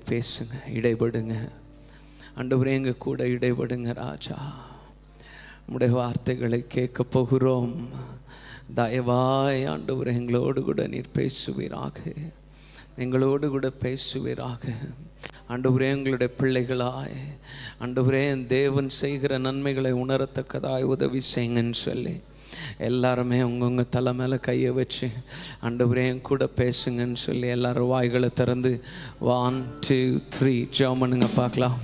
பேசுங்க இடைபடுங்க ஆண்டவரே எங்க கூட இடைபடுங்க ராஜா உம்முடைய வார்த்தைகளை கேட்க போகிறோம் தயவாய் ஆண்டவரே எங்களோடு கூட நீர் பேசுவீராக எங்களோடு கூட பேசுவீராக ஆண்டவரே எங்களுடைய பிள்ளைகளாய் ஆண்டவரே என் தேவன் செய்கிற நன்மைகளை உணரத்தக்கதாய் உதவி செய்யுங்கன்னு சொல்லி எல்லாருமே உங்கவுங்க தலை மேலே கையை வச்சு ஆண்டவரே என் கூட பேசுங்கன்னு சொல்லி எல்லாரும் வாய்களை திறந்து ஒன் டூ த்ரீ ஜாமனுங்க பார்க்கலாம்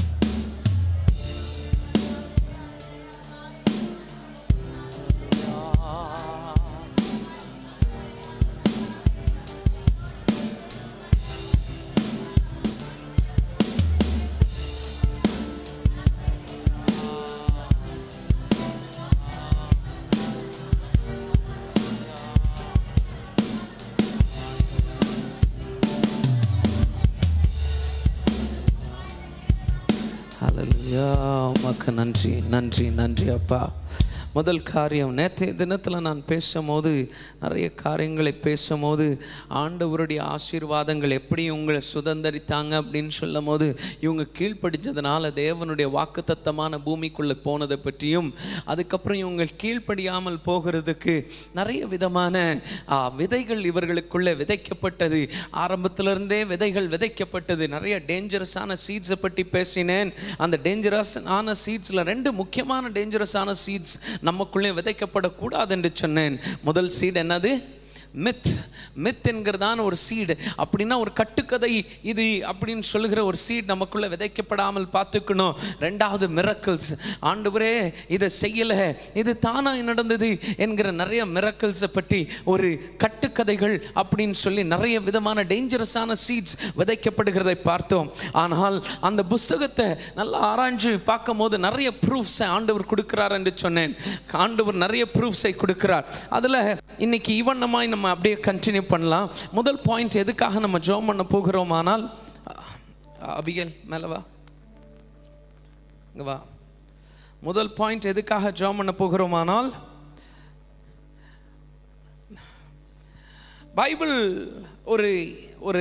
ஹalleluya உமக்கு நன்றி நன்றி நன்றி அப்பா முதல் காரியம் நேற்றைய தினத்தில் நான் பேசும்போது நிறைய காரியங்களை பேசும்போது ஆண்டவருடைய ஆசீர்வாதங்கள் எப்படி இவங்களை சுதந்தரித்தாங்க அப்படின்னு சொல்லும் போது இவங்க கீழ்ப்படிச்சதுனால தேவனுடைய வாக்குத்தத்தமான பூமிக்குள்ளே போனதை பற்றியும் அதுக்கப்புறம் இவங்க கீழ்ப்படியாமல் போகிறதுக்கு நிறைய விதமான ஆ, விதைகள் இவர்களுக்குள்ளே விதைக்கப்பட்டது ஆரம்பத்திலிருந்தே விதைகள் விதைக்கப்பட்டது நிறைய டேஞ்சரஸான சீட்ஸை பற்றி பேசினேன் அந்த டேஞ்சரஸ் ஆன சீட்ஸில் ரெண்டு முக்கியமான டேஞ்சரஸான சீட்ஸ் நமக்குள்ளே விதைக்கப்படக்கூடாது என்று சொன்னேன் முதல் சீட் என்னது மித் மித் என்கிறதான ஒரு சீடு அப்படின்னா ஒரு கட்டுக்கதை இது அப்படின்னு சொல்லுகிற ஒரு சீட் நமக்குள்ள விதைக்கப்படாமல் பார்த்துக்கணும் ரெண்டாவது மிரக்கல்ஸ் ஆண்டவரே இதை செய்யலை இது தானாக நடந்தது என்கிற நிறைய மிரக்கல்ஸை பற்றி ஒரு கட்டுக்கதைகள் அப்படின்னு சொல்லி நிறைய விதமான டேஞ்சரஸான சீட்ஸ் விதைக்கப்படுகிறதை பார்த்தோம் ஆனால் அந்த புஸ்தகத்தை நல்லா ஆராய்ஞ்சு பார்க்கும் போது நிறைய ப்ரூஃப்ஸை ஆண்டவர் கொடுக்கிறார் என்று சொன்னேன் ஆண்டவர் நிறைய ப்ரூஃப்ஸை கொடுக்கிறார் அதில் இன்னைக்கு இவண்ணமாய் நம்ம அப்படியே கண்டினியூ பண்ணலாம் முதல் பாயிண்ட் எதுக்காக நம்ம ஜோம் பண்ண போகிறோமானால் அபிகல் மேலே வா இங்க வா முதல் பாயிண்ட் எதுக்காக ஜோம் பண்ண போகிறோமானால் பைபிள் ஒரு ஒரு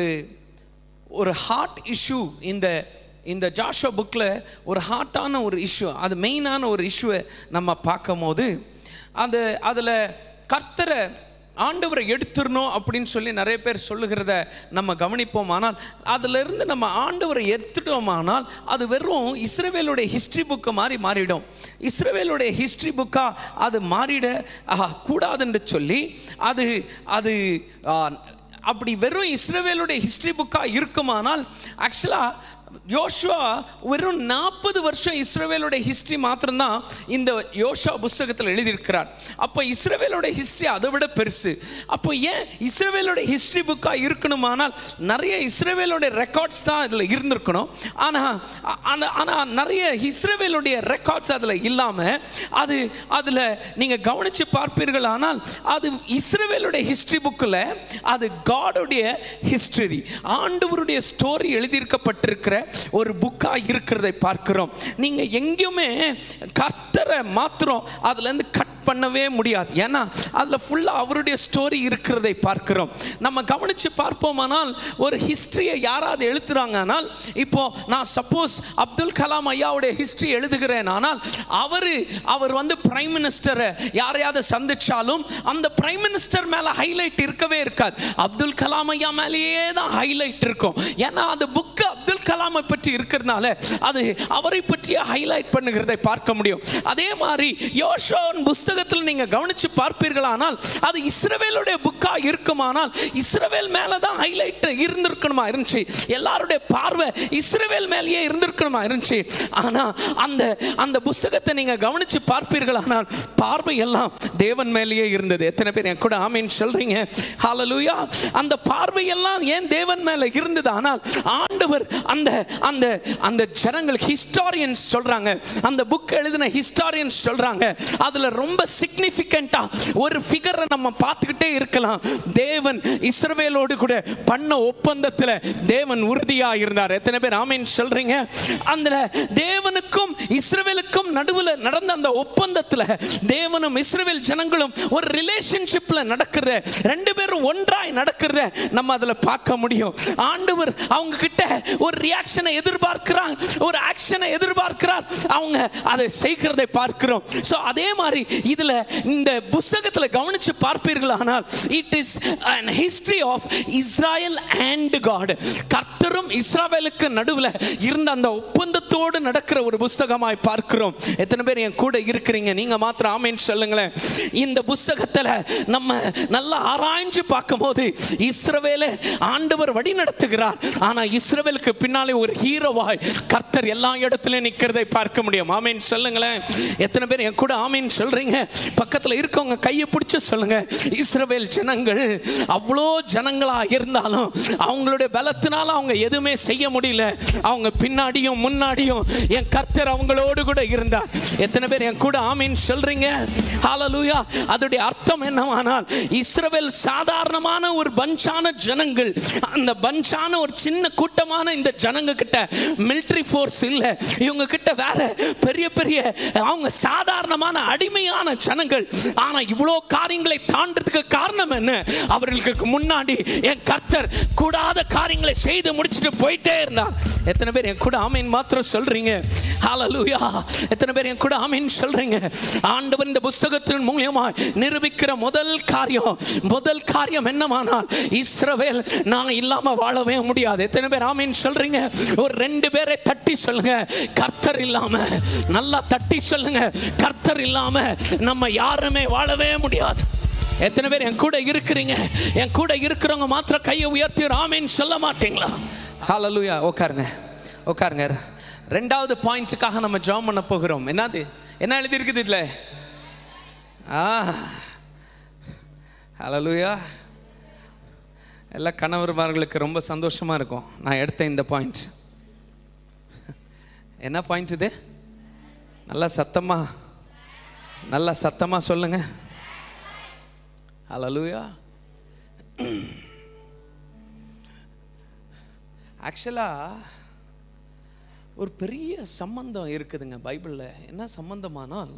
ஒரு ஹார்ட் இஷ்யூ இந்த இந்த ஜாஷோ புக்கில் ஒரு ஹார்ட்டான ஒரு இஷ்யூ அது மெயினான ஒரு இஷ்யூவை நம்ம பார்க்கும் போது அது அதில் கர்த்தரை ஆண்டவரை எடுத்துடணும் அப்படின்னு சொல்லி நிறைய பேர் சொல்லுகிறத நம்ம கவனிப்போம் ஆனால் அதிலிருந்து நம்ம ஆண்டவரை எடுத்துட்டோமானால் அது வெறும் இஸ்ரவேலுடைய ஹிஸ்ட்ரி புக்கு மாதிரி மாறிடும் இஸ்ரவேலுடைய ஹிஸ்ட்ரி புக்காக அது மாறிட ஆஹ், கூடாதுன்னு சொல்லி அது அது ஆஹ், அப்படி வெறும் இஸ்ரவேலுடைய ஹிஸ்ட்ரி புக்காக இருக்குமானால் ஆக்சுவலாக யோசுவா வெறும் நாற்பது வருஷம் இஸ்ரவேலுடைய ஹிஸ்ட்ரி மாத்திரம்தான் இந்த யோசுவா புஸ்தகத்தில் எழுதியிருக்கிறார் அப்போ இஸ்ரவேலுடைய ஹிஸ்ட்ரி அதை விட பெருசு அப்போ ஏன் இஸ்ரவேலுடைய ஹிஸ்ட்ரி புக்காக இருக்கணுமானால் நிறைய இஸ்ரவேலுடைய ரெக்கார்ட்ஸ் தான் இதில் இருந்திருக்கணும் ஆனால் ஆனால் நிறைய இஸ்ரவேலுடைய ரெக்கார்ட்ஸ் அதில் இல்லாமல் அது அதில் நீங்கள் கவனித்து பார்ப்பீர்கள் ஆனால் அது இஸ்ரவேலுடைய ஹிஸ்ட்ரி புக்கில் அது காடுடைய ஹிஸ்டரி ஆண்டவருடைய ஸ்டோரி எழுதியிருக்கப்பட்டிருக்கிற ஒரு புக்காக இருக்கிறதை பார்க்கிறோம் நீங்கள் எங்கேயுமே கர்த்தரை மாத்திரம் அதுலேருந்து கட் பண்ணவே முடியாது ஏன்னா அதில் ஃபுல்லாக அவருடைய ஸ்டோரி இருக்கிறதை பார்க்கிறோம் நம்ம கவனித்து பார்ப்போமானால் ஒரு ஹிஸ்ட்ரியை யாராவது எழுதுறாங்கனால் இப்போ நான் சப்போஸ் அப்துல் கலாம் ஐயாவுடைய ஹிஸ்ட்ரி எழுதுகிறேன் ஆனால் அவர் அவர் வந்து பிரைம் மினிஸ்டரை யாரையாவது சந்திச்சாலும் அந்த பிரைம் மினிஸ்டர் மேலே ஹைலைட் இருக்கவே இருக்காது அப்துல் கலாம் ஐயா மேலேயே தான் ஹைலைட் இருக்கும் ஏன்னா அந்த புக்கு அப்துல் கலாமை பற்றி இருக்கிறதுனால அது அவரை பற்றிய ஹைலைட் பண்ணுகிறதை பார்க்க முடியும் அதே மாதிரி யோஷோன் புஸ்தகத்தில் நீங்க கவனிச்சு பார்ப்பீர்களானால் அது இஸ்ரவேலுடைய புக்கா இருக்குமானால் இஸ்ரவேல் மேல தான் ஹைலைட் இருந்திருக்கணுமா இருந்துச்சு எல்லாருடைய பார்வை இஸ்ரவேல் மேலேயே இருந்திருக்கணுமா இருந்துச்சு ஆனா அந்த அந்த புஸ்தகத்தை நீங்க கவனிச்சு பார்ப்பீர்களானால் பார்வை எல்லாம் தேவன் மேலேயே இருந்தது எத்தனை பேர் என் கூட ஆமீன் சொல்றீங்க ஹalleluya அந்த பார்வை எல்லாம் ஏன் தேவன் மேல இருந்தது ஆனால் ஆண்டவர் அந்த அந்த அந்த ஜனங்கள் ஹிஸ்டாரியன்ஸ் சொல்றாங்க அந்த புக் எழுதின ஹிஸ்டாரி ஹிஸ்டாரியன்ஸ் சொல்றாங்க அதுல ரொம்ப சிக்னிஃபிகண்டா ஒரு ஃபிகரை நம்ம பார்த்துக்கிட்டே இருக்கலாம் தேவன் இஸ்ரவேலோடு கூட பண்ண ஒப்பந்தத்தில் தேவன் உறுதியா இருந்தார் எத்தனை பேர் ஆமீன் சொல்றீங்க அந்த தேவனுக்கும் இஸ்ரவேலுக்கும் நடுவில் நடந்த அந்த ஒப்பந்தத்தில் தேவனும் இஸ்ரவேல் ஜனங்களும் ஒரு ரிலேஷன்ஷிப்ல நடக்கிறத ரெண்டு பேரும் ஒன்றாய் நடக்கிறத நம்ம அதில் பார்க்க முடியும் ஆண்டவர் அவங்க கிட்ட ஒரு ரியாக்ஷனை எதிர்பார்க்கிறாங்க ஒரு ஆக்ஷனை எதிர்பார்க்கிறார் அவங்க அதை செய்கிறதை பார்க்கிறோம் ஸோ அதே மாதிரி இதுல இந்த புஸ்தகத்தில் கவனிச்சு பார்ப்பீர்கள் ஆனால் it is an history of Israel and God கர்த்தரும் இஸ்ராவேலுக்கு நடுவில் இருந்த அந்த ஒப்பந்தத்தோடு நடக்கிற ஒரு புஸ்தகமாய் பார்க்கிறோம் எத்தனை பேர் என் கூட இருக்கிறீங்க நீங்க மாத்திரம் ஆமேன்னு சொல்லுங்களேன் இந்த புஸ்தகத்தில் நம்ம நல்லா ஆராய்ஞ்சு பார்க்கும்போது இஸ்ரவேலை ஆண்டவர் வழி நடத்துகிறார் ஆனா இஸ்ரவேலுக்கு பின்னாலே ஒரு ஹீரோவாய் கர்த்தர் எல்லா இடத்துலயும் நிக்கிறதை பார்க்க முடியும் ஆமீன் சொல்லுங்களேன் எத்தனை பேர் என் கூட ஆமீன் சொல்றீங்க பக்கத்துல இருக்கவங்க கையை பிடிச்சு சொல்லுங்க இஸ்ரவேல் ஜனங்கள் அவ்வளோ ஜனங்களா இருந்தாலும் அவங்களுடைய பலத்தினால அவங்க எதுவுமே செய்ய முடியல அவங்க பின்னாடியும் முன்னாடியும் என் கர்த்தர் அவங்களோடு கூட இருந்தார் எத்தனை பேர் என் கூட ஆமீன் சொல்றீங்க ஹalleluya அதோடைய அர்த்தம் என்னவானால் இஸ்ரவேல் சாதாரணமான ஒரு பஞ்சான ஜனங்கள் அந்த பஞ்சான ஒரு சின்ன கூட்டமான இந்த ஜனங்க கிட்ட மிலிட்டரி ஃபோர்ஸ் இல்ல இவங்க கிட்ட வேற பெரிய பெரிய அவங்க சாதாரணமான அடிமையான ஜனங்கள் ஆனா இவ்வளோ காரியங்களை தாண்டதுக்கு காரணம் என்ன அவர்களுக்கு முன்னாடி என் கர்த்தர் கூடாத காரியங்களை செய்து முடிச்சுட்டு போயிட்டே இருந்தார் எத்தனை பேர் என் கூட ஆமீன் மாத்திரம் சொல்றீங்க ஹalleluya எத்தனை பேர் என் கூட ஆமீன் சொல்றீங்க ஆண்டவர் இந்த புஸ்தகத்தின் மூலியமாய் நிரூபிக்கிற முதல் காரியம் முதல் காரியம் என்னவானால் இஸ்ரவேல் நான் இல்லாம வாழவே முடியாது எத்தனை பேர் ஆமீன் சொல்றீங்க ஒரு ரெண்டு பேரை தட்டி சொல்லுங்க கர்த்தர் இல்லாம நல்லா தட்டி சொல்லுங்க கர்த்தர் இல்லாம நம்ம யாருமே வாழவே முடியாது எத்தனை பேர் என் கூட இருக்கிறீங்க என் கூட இருக்கிறவங்க மாத்திரம் கையை உயர்த்தி ஆமீன் சொல்ல மாட்டீங்களா ஹalleluya உட்காருங்க உட்காருங்க ரெண்டாவது பாயிண்ட்ஸுக்காக நம்ம ஜாம் பண்ண போகிறோம் என்னது என்ன எழுதி இருக்குது இதுல ஆ ஹalleluya எல்லா கணவர்மார்களுக்கு ரொம்ப சந்தோஷமா இருக்கும் நான் எடுத்த இந்த பாயிண்ட் என்ன பாயிண்ட் இது நல்லா சத்தமா நல்லா சத்தமா சொல்லுங்க ஹalleluya ஆக்சுவலாக ஒரு பெரிய சம்பந்தம் இருக்குதுங்க பைபிளில் என்ன சம்பந்தமானால்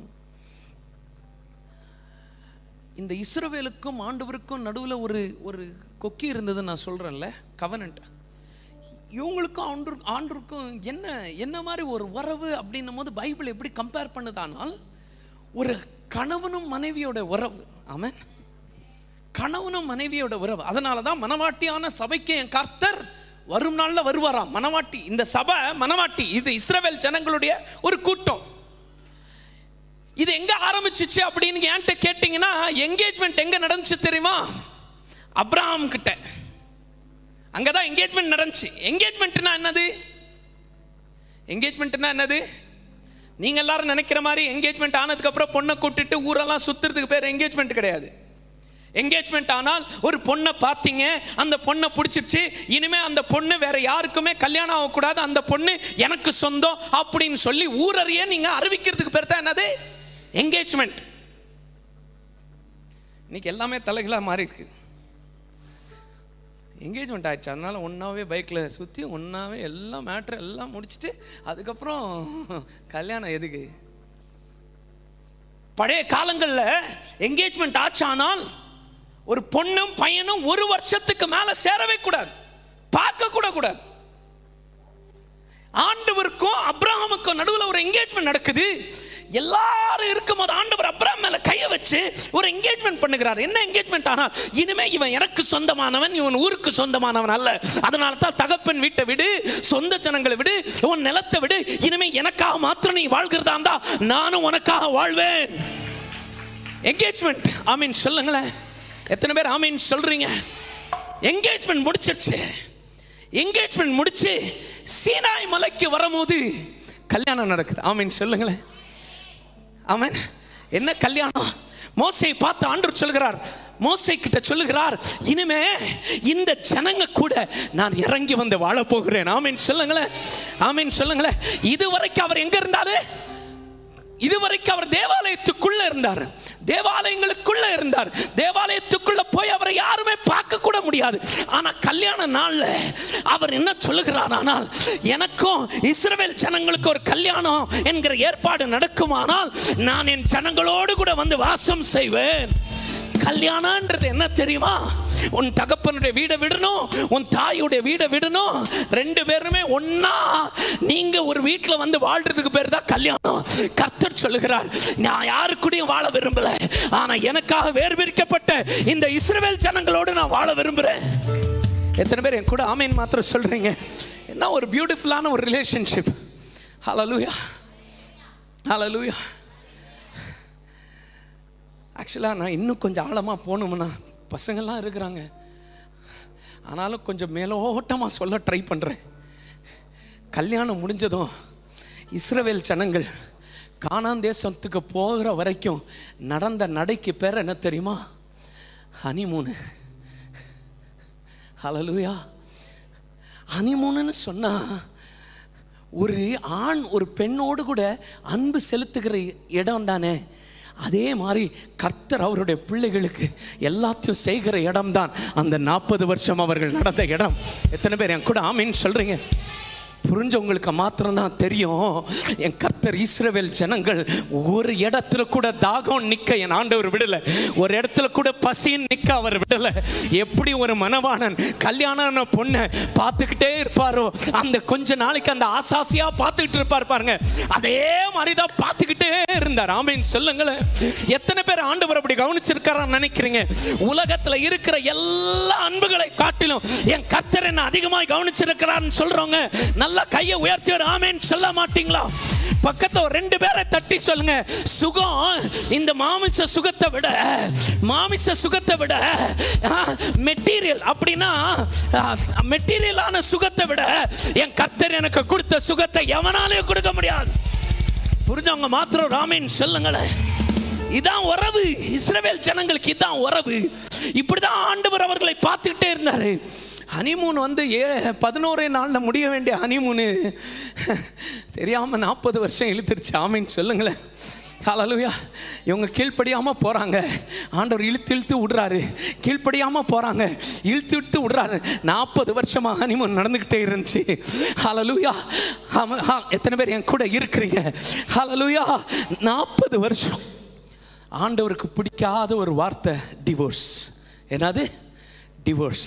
இந்த இஸ்ரவேலுக்கும் ஆண்டவருக்கும் நடுவில் ஒரு ஒரு கொக்கி இருந்ததுன்னு நான் சொல்கிறேன்ல கவனன்ட் இவங்களுக்கும் ஆண்டு ஆண்டருக்கும் என்ன என்ன மாதிரி ஒரு உறவு அப்படின்னும் போது பைபிள் எப்படி கம்பேர் பண்ணுதானால் ஒரு கணவனும் மனைவியோட உறவு ஆமென் கணவனும் மனைவியோட உறவு அதனால தான் மனவாட்டியான சபைக்கு என் கர்த்தர் வரும் நாள்ல வருவாராம் மனவாட்டி இந்த சபை மனவாட்டி இது இஸ்ரவேல் ஜனங்களுடைய ஒரு கூட்டம் இது எங்க ஆரம்பிச்சிச்சு அப்படின்னு என்கிட்ட கேட்டிங்கன்னா என்கேஜ்மெண்ட் எங்க நடந்துச்சு தெரியுமா அப்ராஹாம் கிட்ட அங்கதான் என்கேஜ்மெண்ட் நடந்துச்சு என்கேஜ்மெண்ட்னா என்னது என்கேஜ்மெண்ட்னா என்னது நீங்க எல்லாரும் நினைக்கிற மாதிரி என்கேஜ்மெண்ட் ஆனதுக்கு அப்புறம் பொண்ணை கூட்டிட்டு ஊரெல்லாம் சுத்துறதுக்கு பேர் என்கேஜ்மெண்ட் கிடையாது என்கேஜ்மெண்ட் ஆனால் ஒரு பொண்ணை பார்த்தீங்க அந்த பொண்ணை பிடிச்சிருச்சு இனிமே அந்த பொண்ணு வேற யாருக்குமே கல்யாணம் ஆகக்கூடாது அந்த பொண்ணு எனக்கு சொந்தம் அப்படின்னு சொல்லி ஊரறிய நீங்க அறிவிக்கிறதுக்கு பேர் தான் என்னது என்கேஜ்மெண்ட் இன்னைக்கு எல்லாமே தலைகளாக மாறி இருக்கு என்கேஜ்மெண்ட் ஆயிடுச்சு அதனால ஒன்றாவே பைக்கில் சுற்றி ஒன்றாவே எல்லாம் மேட்ரு எல்லாம் முடிச்சுட்டு அதுக்கப்புறம் கல்யாணம் எதுக்கு பழைய காலங்களில் என்கேஜ்மெண்ட் ஆச்சானால் ஒரு பொண்ணும் பையனும் ஒரு வருஷத்துக்கு மேல சேரவே கூடாது பார்க்க கூட கூடாது ஆண்டவருக்கும் அப்ராஹாமுக்கும் நடுவில் ஒரு என்கேஜ்மெண்ட் நடக்குது எல்லாரும் இருக்கும்போது ஆண்டவர் அப்ராம் மேல கைய வச்சு ஒரு என்கேஜ்மெண்ட் பண்ணுகிறார் என்ன என்கேஜ்மெண்ட் ஆனால் இனிமே இவன் எனக்கு சொந்தமானவன் இவன் ஊருக்கு சொந்தமானவன் அல்ல அதனால தான் தகப்பன் வீட்டை விடு சொந்த ஜனங்களை விடு உன் நிலத்தை விடு இனிமே எனக்காக மாத்திரம் நீ வாழ்கிறதா இருந்தா நானும் உனக்காக வாழ்வேன் என்கேஜ்மெண்ட் ஆமீன் சொல்லுங்களேன் எத்தனை பேர் ஆமீன் சொல்றீங்க என்கேஜ்மெண்ட் முடிச்சிருச்சு என்கேஜ்மெண்ட் முடிச்சு சீனாய் மலைக்கு வரும்போது கல்யாணம் நடக்குது ஆமீன் சொல்லுங்களேன் ஆமீன் என்ன கல்யாணம் மோசை பார்த்து ஆண்டு சொல்கிறார் மோசை கிட்ட சொல்லுகிறார் இனிமே இந்த ஜனங்க கூட நான் இறங்கி வந்து வாழ போகிறேன் ஆமீன் சொல்லுங்களேன் ஆமீன் சொல்லுங்களேன் இது வரைக்கும் அவர் எங்க இருந்தாரு இதுவரைக்கும் அவர் தேவாலயத்துக்குள்ள இருந்தார் தேவாலயங்களுக்குள்ள இருந்தார் தேவாலயத்துக்குள்ள போய் அவரை யாருமே பார்க்க கூட முடியாது ஆனா கல்யாண நாள்ல அவர் என்ன சொல்லுகிறார் ஆனால் எனக்கும் இஸ்ரவேல் ஜனங்களுக்கு ஒரு கல்யாணம் என்கிற ஏற்பாடு நடக்குமானால் நான் என் ஜனங்களோடு கூட வந்து வாசம் செய்வேன் கல்யாணம்ன்றது என்ன தெரியுமா உன் தகப்பனுடைய வீடை விடணும் உன் தாயுடைய வீடை விடணும் ரெண்டு பேருமே ஒண்ணா நீங்க ஒரு வீட்டில் வந்து வாழ்றதுக்கு பேர் தான் கல்யாணம் கர்த்தர் சொல்லுகிறார் நான் யாரு கூடயும் வாழ விரும்பல ஆனா எனக்காக வேறு பிரிக்கப்பட்ட இந்த இஸ்ரவேல் ஜனங்களோடு நான் வாழ விரும்புறேன் எத்தனை பேர் என் கூட ஆமேன் மாத்திரம் சொல்றீங்க என்ன ஒரு பியூட்டிஃபுல்லான ஒரு ரிலேஷன்ஷிப் ஹalleluya ஹalleluya ஆக்சுவலாக நான் இன்னும் கொஞ்சம் ஆழமாக போகணும்னா பசங்கள்லாம் இருக்கிறாங்க ஆனாலும் கொஞ்சம் மேலோட்டமாக சொல்ல ட்ரை பண்ணுறேன் கல்யாணம் முடிஞ்சதும் இஸ்ரவேல் ஜனங்கள் கானான் தேசத்துக்கு போகிற வரைக்கும் நடந்த நடைக்கு பேர் என்ன தெரியுமா ஹனிமூனு ஹalleluya ஹனிமூனுன்னு சொன்னா ஒரு ஆண் ஒரு பெண்ணோடு கூட அன்பு செலுத்துகிற இடம் தானே அதே மாதிரி கர்த்தர் அவருடைய பிள்ளைகளுக்கு எல்லாத்தையும் செய்கிற இடம்தான் அந்த நாற்பது வருஷம் அவர்கள் நடந்த இடம் எத்தனை பேர் என் கூட ஆமின்னு சொல்றீங்க புரிஞ்சவங்களுக்கு மாத்திரம்தான் தெரியும் என் கர்த்தர் இஸ்ரவேல் ஜனங்கள் ஒரு இடத்துல கூட தாகம் நிக்க என் ஆண்டவர் விடல ஒரு இடத்துல கூட பசின்னு நிக்க அவர் விடல எப்படி ஒரு மனவாணன் கல்யாணம் பொண்ணை பார்த்துக்கிட்டே இருப்பாரோ அந்த கொஞ்ச நாளைக்கு அந்த ஆசாசியா பார்த்துக்கிட்டு இருப்பார் பாருங்க அதே மாதிரி தான் பார்த்துக்கிட்டே இருந்தார் ஆமீன் சொல்லுங்களேன் எத்தனை பேர் ஆண்டவர் அப்படி கவனிச்சிருக்காரான்னு நினைக்கிறீங்க உலகத்துல இருக்கிற எல்லா அன்புகளை காட்டிலும் என் கர்த்தர் என்ன அதிகமாக கவனிச்சிருக்கிறான்னு சொல்றவங்க நல்ல கையை உயர்த்தி ஒரு ஆமேன்னு சொல்ல மாட்டீங்களா பக்கத்துல ஒரு ரெண்டு பேரை தட்டி சொல்லுங்க சுகம் இந்த மாமிச சுகத்தை விட மாமிச சுகத்தை விட மெட்டீரியல் அப்படின்னா மெட்டீரியலான சுகத்தை விட என் கர்த்தர் எனக்கு கொடுத்த சுகத்தை எவனாலையும் கொடுக்க முடியாது புரிஞ்சவங்க மாத்திரம் ராமேன் சொல்லுங்களேன் இதான் உறவு இஸ்ரவேல் ஜனங்களுக்கு இதான் உறவு இப்படிதான் ஆண்டவர் அவர்களை பார்த்துக்கிட்டே இருந்தாரு ஹனிமூன் வந்து ஏ பதினோரே நாளில் முடிய வேண்டிய ஹனிமூனு தெரியாமல் நாற்பது வருஷம் இழுத்துருச்சு ஆமின்னு சொல்லுங்களேன் ஹalleluya இவங்க கீழ்ப்படியாமல் போகிறாங்க ஆண்டவர் இழுத்து இழுத்து விடுறாரு கீழ்ப்படியாமல் போகிறாங்க இழுத்து இழுத்து விடுறாரு நாற்பது வருஷமாக ஹனிமூன் நடந்துக்கிட்டே இருந்துச்சு ஹalleluya ஆமா ஆ, எத்தனை பேர் என் கூட இருக்கிறீங்க ஹalleluya நாற்பது வருஷம் ஆண்டவருக்கு பிடிக்காத ஒரு வார்த்தை டிவோர்ஸ் என்னது டிவோர்ஸ்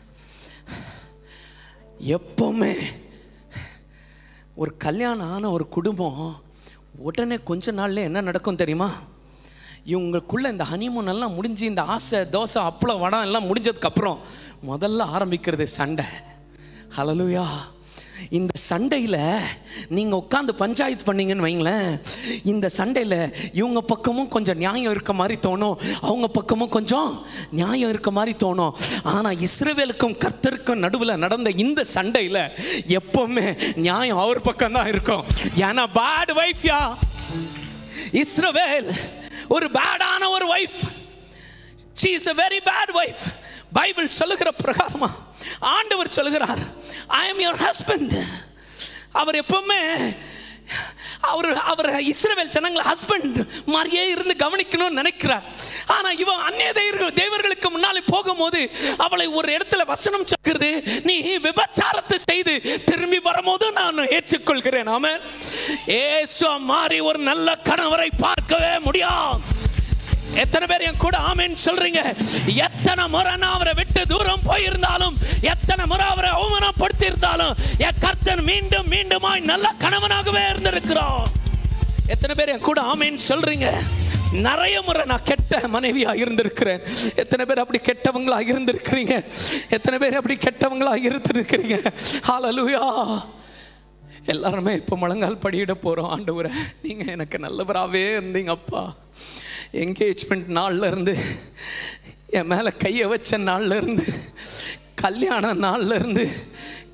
எப்பவுமே ஒரு கல்யாணம் ஆன ஒரு குடும்பம் உடனே கொஞ்ச நாள்ல என்ன நடக்கும் தெரியுமா இவங்களுக்குள்ள இந்த ஹனிமூன் எல்லாம் முடிஞ்சு இந்த ஆசை தோசை அப்பளம் வடம் எல்லாம் முடிஞ்சதுக்கப்புறம் முதல்ல ஆரம்பிக்கிறது சண்டை ஹalleluya இந்த சண்டையில் நீங்கள் உட்காந்து பஞ்சாயத்து பண்ணீங்கன்னு வைங்களேன் இந்த சண்டையில் இவங்க பக்கமும் கொஞ்சம் நியாயம் இருக்க மாதிரி தோணும் அவங்க பக்கமும் கொஞ்சம் நியாயம் இருக்க மாதிரி தோணும் ஆனால் இஸ்ரவேலுக்கும் கர்த்தருக்கும் நடுவில் நடந்த இந்த சண்டையில் எப்பவுமே நியாயம் அவர் பக்கம் தான் இருக்கும் ஏன்னா பேட் வைஃப்யா இஸ்ரவேல் ஒரு பேடான ஒரு wife she is a very bad wife Bible சொல்லுகிற பிரகாரமா ஆண்டவர் சொல்லுகிறார் ஐ am your husband அவர் எப்பவுமே அவர் அவர் இஸ்ரவேல் ஜனங்களை ஹஸ்பண்ட் மாதிரியே இருந்து கவனிக்கணும்னு நினைக்கிறார் ஆனா இவன் அந்நிய தெய்வர்கள் தேவர்களுக்கு முன்னாலே போகும்போது அவளை ஒரு இடத்துல வசனம் சொல்கிறது நீ விபச்சாரத்தை செய்து திரும்பி வரும்போது நான் ஏற்றுக்கொள்கிறேன் ஆமென் ஏசு மாறி ஒரு நல்ல கணவரை பார்க்கவே முடியும் எத்தனை பேர் என் கூட ஆமென்னு சொல்றீங்க எத்தனை முறை நான் அவரை விட்டு தூரம் போயிருந்தாலும் எத்தனை முறை அவரை அவமானப்படுத்தி இருந்தாலும் என் கர்த்தன் மீண்டும் மீண்டுமாய் நல்ல கணவனாகவே இருந்திருக்கிறோம் எத்தனை பேர் என் கூட ஆமென்னு சொல்றீங்க நிறைய முறை நான் கெட்ட மனைவியா இருந்திருக்கிறேன் எத்தனை பேர் அப்படி கெட்டவங்களா இருந்திருக்கிறீங்க எத்தனை பேர் அப்படி கெட்டவங்களா இருந்திருக்கிறீங்க ஹalleluya எல்லாருமே இப்போ முழங்கால் படியிட போகிறோம் ஆண்டவரை நீங்கள் எனக்கு நல்லவராகவே இருந்தீங்க அப்பா என்கேஜ்மெண்ட் நாள்ல இருந்து என் மேலே கையை வச்ச நாள்ல இருந்து கல்யாண நாள்ல இருந்து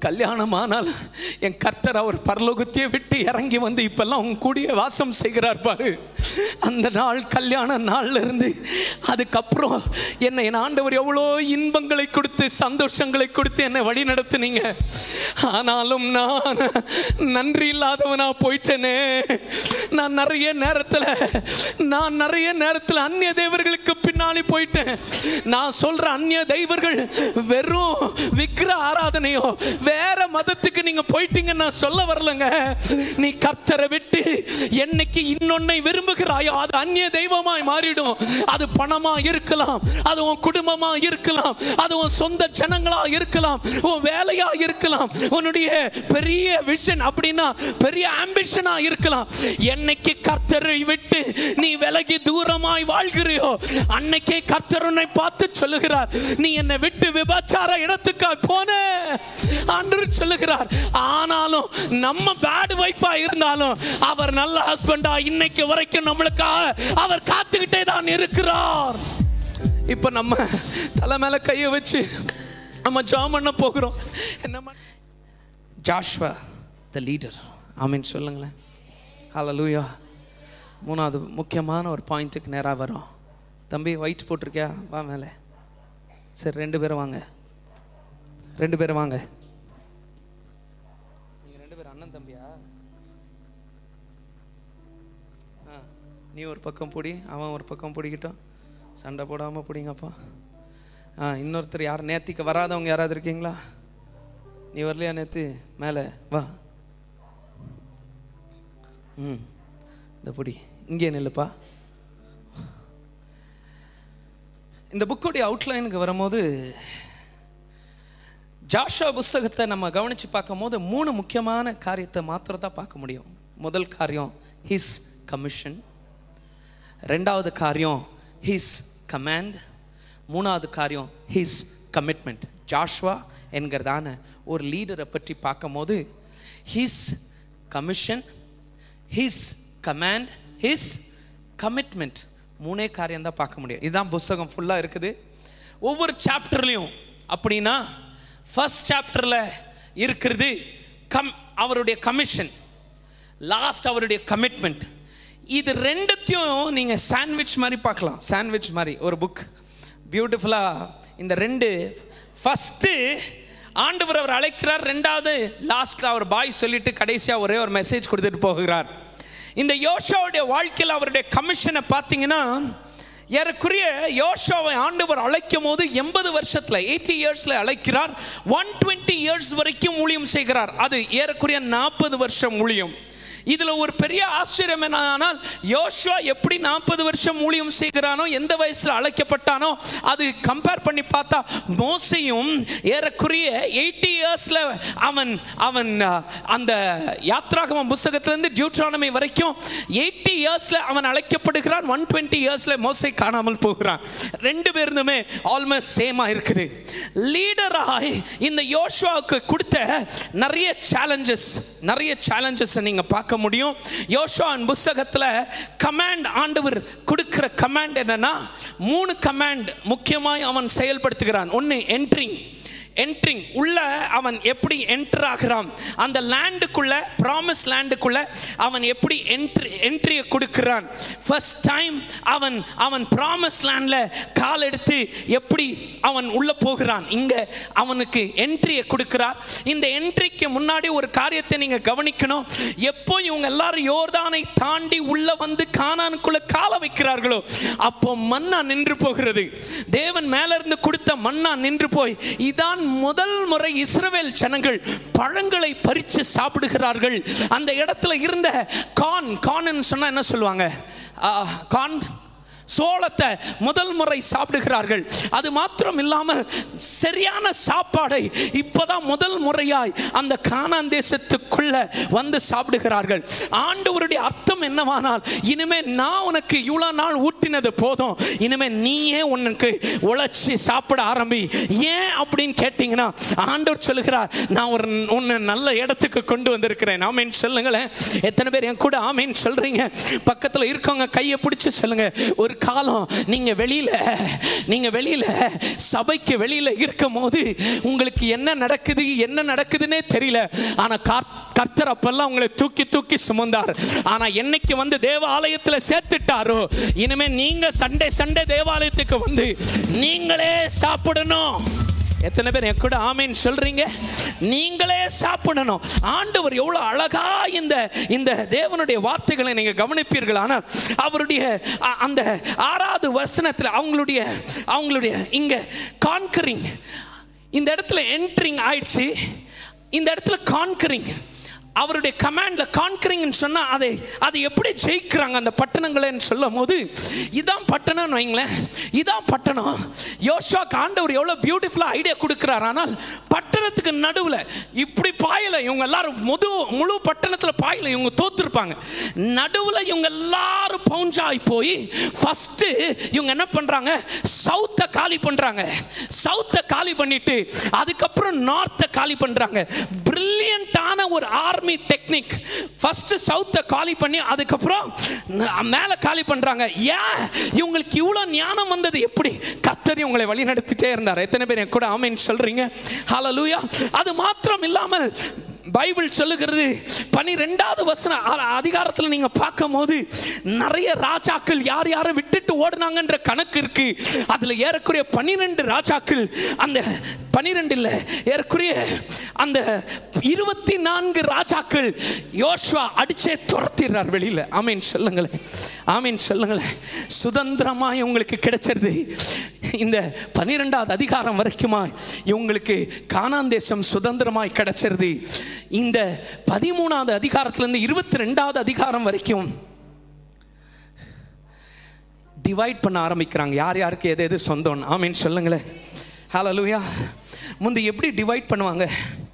கல்யாணம் ஆனால் என் கர்த்தர் அவர் பரலோகத்தையே விட்டு இறங்கி வந்து இப்பெல்லாம் உன் கூடிய வாசம் செய்கிறார் பாரு அந்த நாள் கல்யாண நாள்ல இருந்து அதுக்கப்புறம் என்னை என் ஆண்டவர் எவ்வளோ இன்பங்களை கொடுத்து சந்தோஷங்களை கொடுத்து என்னை வழி நடத்துனீங்க ஆனாலும் நான் நன்றி இல்லாதவனா போயிட்டேனே நான் நிறைய நேரத்தில் நான் நிறைய நேரத்தில் அந்நிய தேவர்களுக்கு பின்னாடி போயிட்டேன் நான் சொல்ற அந்நிய தெய்வர்கள் வெறும் விக்கிர ஆராதனையோ வேற மதத்துக்கு நீங்க போயிட்டீங்கன்னு நான் சொல்ல வரலங்க நீ கர்த்தரை விட்டு என்னைக்கு இன்னொன்னை விரும்புகிறாயோ அது அந்நிய தெய்வமாய் மாறிடும் அது பணமா இருக்கலாம் அது உன் குடும்பமா இருக்கலாம் அது உன் சொந்த ஜனங்களா இருக்கலாம் உன் வேலையா இருக்கலாம் உன்னுடைய பெரிய விஷன் அப்படின்னா பெரிய ஆம்பிஷனா இருக்கலாம் என்னைக்கு கர்த்தரை விட்டு நீ விலகி தூரமாய் வாழ்கிறியோ அன்னைக்கே கர்த்தர் உன்னை பார்த்து சொல்லுகிறார் நீ என்னை விட்டு விபச்சார இடத்துக்கு போன அன்று சொல்லுகிறார் ஆனாலும் நம்ம பேட் வைஃபா இருந்தாலும் அவர் நல்ல ஹஸ்பண்டா இன்னைக்கு வரைக்கும் நம்மளுக்காக அவர் காத்துக்கிட்டே தான் இருக்கிறார் இப்ப நம்ம தலை மேல கையை வச்சு நம்ம ஜாம் பண்ண போகிறோம் என்ன ஜாஷ்வா த லீடர் ஆமீன் சொல்லுங்களேன் ஹalleluya மூணாவது முக்கியமான ஒரு பாயிண்ட்டுக்கு நேராக வரும் தம்பி ஒயிட் போட்டிருக்கியா வா மேலே சரி ரெண்டு பேரும் வாங்க ரெண்டு பேரும் வாங்க நீங்க ரெண்டு பேரும் அண்ணன் தம்பியா ஆ நீ ஒரு பக்கம் பிடி அவன் ஒரு பக்கம் பிடிக்கிட்டோம் சண்டை போடாமல் பிடிங்கப்பா ஆ இன்னொருத்தர் யார் நேத்திக்கு வராதவங்க யாராவது இருக்கீங்களா நீ வரலையா நேத்து மேலே வா ம் இந்த பிடி இங்கே நில்லுப்பா இந்த புக்கோடைய அவுட்லைனுக்கு வரும்போது ஜாஷா புஸ்தகத்தை நம்ம கவனித்து பார்க்கும்போது மூணு முக்கியமான காரியத்தை மாத்திரம் தான் பார்க்க முடியும் முதல் காரியம் ஹிஸ் கமிஷன் ரெண்டாவது காரியம் ஹிஸ் கமாண்ட் மூணாவது காரியம் ஹிஸ் கமிட்மெண்ட் ஜாஷ்வா என்கிறதான ஒரு லீடரை பற்றி பார்க்கும்போது his commission his command his commitment மூணே காரியம் தான் பார்க்க முடியும் இதுதான் புஸ்தகம் ஃபுல்லாக இருக்குது ஒவ்வொரு சாப்டர்லையும் அப்படின்னா ஃபர்ஸ்ட் சாப்டரில் இருக்கிறது கம் அவருடைய கமிஷன் லாஸ்ட் அவருடைய கமிட்மெண்ட் இது ரெண்டுத்தையும் நீங்கள் சாண்ட்விச் மாதிரி பார்க்கலாம் சாண்ட்விச் மாதிரி ஒரு புக் பியூட்டிஃபுல்லாக இந்த ரெண்டு ஃபஸ்ட்டு ஆண்டவர் அவர் அழைக்கிறார் ரெண்டாவது லாஸ்ட்டில் அவர் பாய் சொல்லிட்டு கடைசியாக ஒரே ஒரு மெசேஜ் கொடுத்துட்டு போகிறார் இந்த யோஷாவுடைய வாழ்க்கையில் அவருடைய கமிஷனை பார்த்தீங்கன்னா ஏறக்குறைய யோஷாவை ஆண்டவர் அழைக்கும் போது எண்பது வருஷத்துல எயிட்டி இயர்ஸ்ல அழைக்கிறார் ஒன் டுவெண்ட்டி இயர்ஸ் வரைக்கும் ஊழியம் செய்கிறார் அது ஏறக்குறைய நாற்பது வருஷம் ஊழியம் இதுல ஒரு பெரிய ஆச்சரியம் என்னன்னா யோசுவா எப்படி நாற்பது வருஷம் ஊழியம் செய்கிறானோ எந்த வயசுல அழைக்கப்பட்டானோ அது கம்பேர் பண்ணி பார்த்தா மோசையும் ஏறக்குறைய எயிட்டி இயர்ஸ்ல அவன் அவன் அஹ், அந்த யாத்ராகம புஸ்தகத்திலிருந்து டியூட்ரானமி வரைக்கும் எயிட்டி இயர்ஸ்ல அவன் அழைக்கப்படுகிறான் ஒன் டுவெண்ட்டி இயர்ஸ்ல மோசை காணாமல் போகிறான் ரெண்டு பேருந்துமே ஆல்மோஸ்ட் சேமா இருக்குது லீடராய் இந்த யோசுவாவுக்கு கொடுத்த நிறைய சேலஞ்சஸ் நிறைய சேலஞ்சஸ் நீங்க பார்க்க முடியும் யோசுவான் புஸ்தகத்துல கமாண்ட் ஆண்டவர் கொடுக்கிற கமாண்ட் என்னன்னா மூணு கமாண்ட் முக்கியமாய் அவன் செயல்படுத்துகிறான் ஒன்று என்ட்ரிங் என்ட்ரிங் உள்ள அவன் எப்படி என்டர் ஆகிறான் அந்த லேண்டுக்குள்ள ப்ராமிஸ் லேண்டுக்குள்ள அவன் எப்படி என்ட்ரி என்ட்ரியை கொடுக்கிறான் ஃபர்ஸ்ட் டைம் அவன் அவன் ப்ராமிஸ் லேண்டில் கால் எடுத்து எப்படி அவன் உள்ள போகிறான் இங்க அவனுக்கு என்ட்ரியை கொடுக்கிறார் இந்த என்ட்ரிக்கு முன்னாடி ஒரு காரியத்தை நீங்க கவனிக்கணும் எப்போ இவங்க எல்லாரும் யோர்தானை தாண்டி உள்ள வந்து கானானுக்குள்ள கால வைக்கிறார்களோ அப்போ மன்னா நின்று போகிறது தேவன் மேல இருந்து கொடுத்த மன்னா நின்று போய் இதான் முதல் முறை இஸ்ரவேல் ஜனங்கள் பழங்களை பறித்து சாப்பிடுகிறார்கள் அந்த இடத்துல இருந்த கான் கான்னு சொன்னா என்ன சொல்லுவாங்க ஆ, கான் சோளத்தை முதல் முறை சாப்பிடுகிறார்கள் அது மாத்திரம் இல்லாமல் சரியான சாப்பாடை இப்போதான் முதல் முறையாய் அந்த கானான் தேசத்துக்குள்ள வந்து சாப்பிடுகிறார்கள் ஆண்டவருடைய அர்த்தம் என்னவானால் இனிமே நான் உனக்கு இவ்வளோ நாள் ஊட்டி ஊட்டினது போதும் இனிமே நீயே உனக்கு உழைச்சி சாப்பிட ஆரம்பி ஏன் அப்படின்னு கேட்டிங்கன்னா ஆண்டவர் சொல்லுகிறார் நான் ஒரு உன்னை நல்ல இடத்துக்கு கொண்டு வந்திருக்கிறேன் ஆமீன் சொல்லுங்களேன் எத்தனை பேர் என் கூட ஆமீன் சொல்றீங்க பக்கத்தில் இருக்கவங்க கையை பிடிச்சு சொல்லுங்க ஒரு காலம் நீங்க வெளியில நீங்க வெளியில சபைக்கு வெளியில இருக்கும் போது உங்களுக்கு என்ன நடக்குது என்ன நடக்குதுன்னே தெரியல ஆனா கார்- கர்த்தர் அப்பெல்லாம் உங்களை தூக்கி தூக்கி சுமந்தார் ஆனா என்னைக்கு வந்து தேவ ஆலயத்துல சேர்த்துட்டாரோ இனிமே நீங்க சண்டே சண்டே தேவாலயத்துக்கு வந்து நீங்களே சாப்பிடணும் எத்தனை பேர் என் கூட ஆமீன் சொல்றீங்க நீங்களே சாப்பிடணும் ஆண்டவர் எவ்வளவு அழகா இந்த இந்த தேவனுடைய வார்த்தைகளை நீங்க கவனிப்பீர்கள் ஆனால் அவருடைய அ- அந்த ஆறாவது வசனத்தில் அவங்களுடைய அவங்களுடைய இங்க கான்கரிங் இந்த இடத்துல என்ட்ரிங் ஆயிடுச்சு இந்த இடத்துல கான்கரிங் அவருடைய கமாண்ட்ல கான்கரிங்னு சொன்னா அதை அதை எப்படி ஜெயிக்கிறாங்க அந்த பட்டணங்களைன்னு சொல்லும் போது இதான் பட்டணம்னு வைங்களேன் இதான் பட்டணம் யோசுவா ஆண்டவர் எவ்வளோ பியூட்டிஃபுல்லாக ஐடியா கொடுக்குறார் ஆனால் பட்டணத்துக்கு நடுவில் இப்படி பாயல இவங்க எல்லாரும் முது முழு பட்டணத்தில் பாயல இவங்க தோத்துருப்பாங்க நடுவில் இவங்க எல்லாரும் பவுஞ்சாய் போய் ஃபஸ்ட்டு இவங்க என்ன பண்ணுறாங்க சவுத்தை காலி பண்ணுறாங்க சவுத்தை காலி பண்ணிட்டு அதுக்கப்புறம் நார்த்தை காலி பண்ணுறாங்க பிரில்லியண்டான ஒரு ஆர்மி டெக்னிக் ஃபர்ஸ்ட் சவுத்தை காலி பண்ணி அதுக்கப்புறம் ந- மேலே காலி பண்ணுறாங்க ஏன் இவங்களுக்கு இவ்வளோ ஞானம் வந்தது எப்படி கர்த்தர் இவங்களை வழி நடத்திட்டே இருந்தார் எத்தனை பேர் என் கூட ஆமீன் சொல்றீங்க ஹalleluya அது மாத்திரம் இல்லாமல் பைபிள் சொல்லுகிறது பனிரெண்டாவது வசன அ- அதிகாரத்துல நீங்க பார்க்கும் போது நிறைய ராஜாக்கள் யார் யாரை விட்டுட்டு ஓடுனாங்கன்ற கணக்கு இருக்கு அதுல ஏறக்குறைய பனிரெண்டு ராஜாக்கள் அந்த பனிரெண்டு இல்ல ஏறக்குறைய அந்த இருபத்தி நான்கு ராஜாக்கள் யோசுவா அடிச்சே துரத்திடுறார் வெளியில ஆமீன் சொல்லுங்களேன் ஆமீன் சொல்லுங்களேன் சுதந்திரமாய் உங்களுக்கு கிடைச்சிருது இந்த பனிரெண்டாவது அதிகாரம் வரைக்குமா இவங்களுக்கு கானான் தேசம் சுதந்திரமாய் கிடைச்சிருது இந்த பதிமூணாவது அதிகாரத்திலிருந்து இருபத்தி ரெண்டாவது அதிகாரம் வரைக்கும் டிவைட் பண்ண ஆரம்பிக்கிறாங்க யார் யாருக்கு எது எது சொந்தம் ஆமீன் சொல்லுங்களேன் ஹalleluya முந்தி எப்படி டிவைட் பண்ணுவாங்க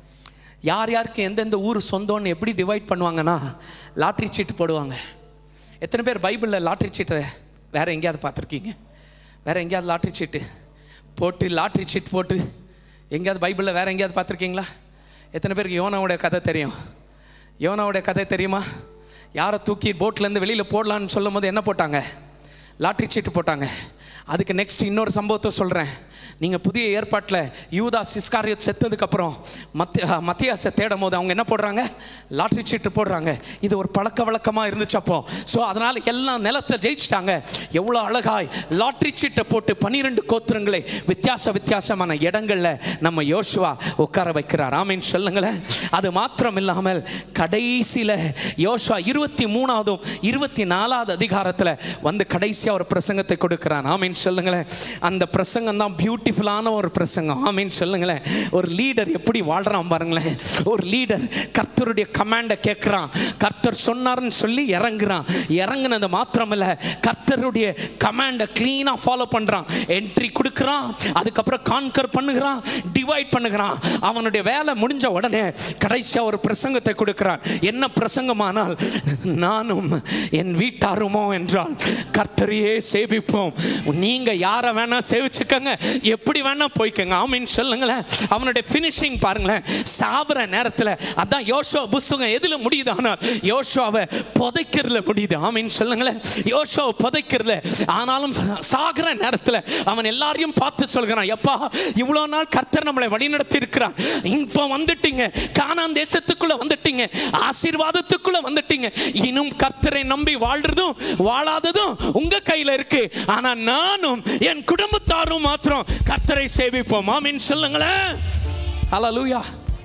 யார் யாருக்கு எந்தெந்த ஊர் சொந்தம்னு எப்படி டிவைட் பண்ணுவாங்கன்னா லாட்ரி சீட்டு போடுவாங்க எத்தனை பேர் பைபிளில் லாட்ரி சீட்டை வேற எங்கேயாவது பார்த்துருக்கீங்க வேற எங்கேயாவது லாட்ரி சீட்டு போட்டு லாட்ரி சீட் போட்டு எங்கேயாவது பைபிளில் வேற எங்கேயாவது பார்த்துருக்கீங்களா எத்தனை பேருக்கு யோனாவுடைய கதை தெரியும் யோனாவுடைய கதை தெரியுமா யாரை தூக்கி போட்லேருந்து வெளியில் போடலான்னு சொல்லும் போது என்ன போட்டாங்க லாட்ரி சீட்டு போட்டாங்க அதுக்கு நெக்ஸ்ட் இன்னொரு சம்பவத்தை சொல்கிறேன் நீங்கள் புதிய ஏற்பாட்டில் யூதா சிஸ்காரியத் செத்ததுக்கப்புறம் மத்திய மத்தியாசை தேடும் போது அவங்க என்ன போடுறாங்க லாட்ரி சீட்டு போடுறாங்க இது ஒரு பழக்க வழக்கமாக இருந்துச்சு அப்போ ஸோ அதனால் எல்லாம் நிலத்தை ஜெயிச்சிட்டாங்க எவ்வளோ அழகாய் லாட்ரி சீட்டை போட்டு பன்னிரெண்டு கோத்திரங்களை வித்தியாச வித்தியாசமான இடங்களில் நம்ம யோசுவா உட்கார வைக்கிறார் ஆமீன் சொல்லுங்களேன் அது மாத்திரம் இல்லாமல் கடைசியில் யோசுவா இருபத்தி மூணாவதும் இருபத்தி நாலாவது அதிகாரத்தில் வந்து கடைசியாக ஒரு பிரசங்கத்தை கொடுக்கிறான் ஆமீன் சொல்லுங்களேன் அந்த பிரசங்கம் தான் பியூட்டிஃபுல்லான ஒரு பிரசங்கம் ஆமீன் சொல்லுங்களேன் ஒரு லீடர் எப்படி வாழ்றான் பாருங்களேன் ஒரு லீடர் கர்த்தருடைய கமாண்டை கேட்குறான் கர்த்தர் சொன்னார்னு சொல்லி இறங்குறான் இறங்குனது மாத்திரமில்ல கர்த்தருடைய கமாண்டை க்ளீனாக ஃபாலோ பண்ணுறான் என்ட்ரி கொடுக்குறான் அதுக்கப்புறம் கான்கர் பண்ணுகிறான் டிவைட் பண்ணுகிறான் அவனுடைய வேலை முடிஞ்ச உடனே கடைசியாக ஒரு பிரசங்கத்தை கொடுக்கிறான் என்ன பிரசங்கமானால் நானும் என் வீட்டாருமோ என்றால் கர்த்தரையே சேவிப்போம் நீங்க யாரை வேணா சேவிச்சுக்கங்க எப்படி வேணா போய்க்கங்க ஆமீன் சொல்லுங்களேன் அவனுடைய ஃபினிஷிங் பாருங்களேன் சாவர நேரத்தில் அதான் யோசுவா புஸ்தகம் எதுல முடியுது ஆனால் யோசுவாவை புதைக்கிறதுல முடியுது ஆமீன் சொல்லுங்களேன் யோசுவாவை புதைக்கிறதுல ஆனாலும் சாகிற நேரத்தில் அவன் எல்லாரையும் பார்த்து சொல்கிறான் எப்பா இவ்வளோ நாள் கர்த்தர் நம்மளை வழிநடத்தி இருக்கிறார் இப்போ வந்துட்டீங்க கானான் தேசத்துக்குள்ள வந்துட்டீங்க ஆசீர்வாதத்துக்குள்ள வந்துட்டீங்க இன்னும் கர்த்தரை நம்பி வாழ்றதும் வாழாததும் உங்க கையில இருக்கு ஆனா நானும் என் குடும்பத்தாரும் மாத்திரம் கர்த்தரை சேவிப்போம் ஆமீன் சொல்லுங்களேன் ஹalleluya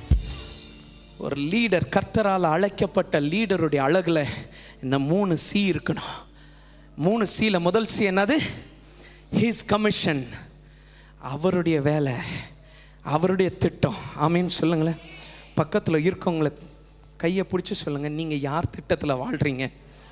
ஒரு லீடர் கர்த்தரால் அழைக்கப்பட்ட லீடருடைய அழகுல இந்த மூணு சி இருக்கணும் மூணு சீல முதல் சி என்னது ஹிஸ் கமிஷன் அவருடைய வேலை அவருடைய திட்டம் ஆமீன்னு சொல்லுங்களேன் பக்கத்தில் இருக்கவங்கள கையை பிடிச்சி சொல்லுங்க நீங்க யார் திட்டத்தில் வாழ்றீங்க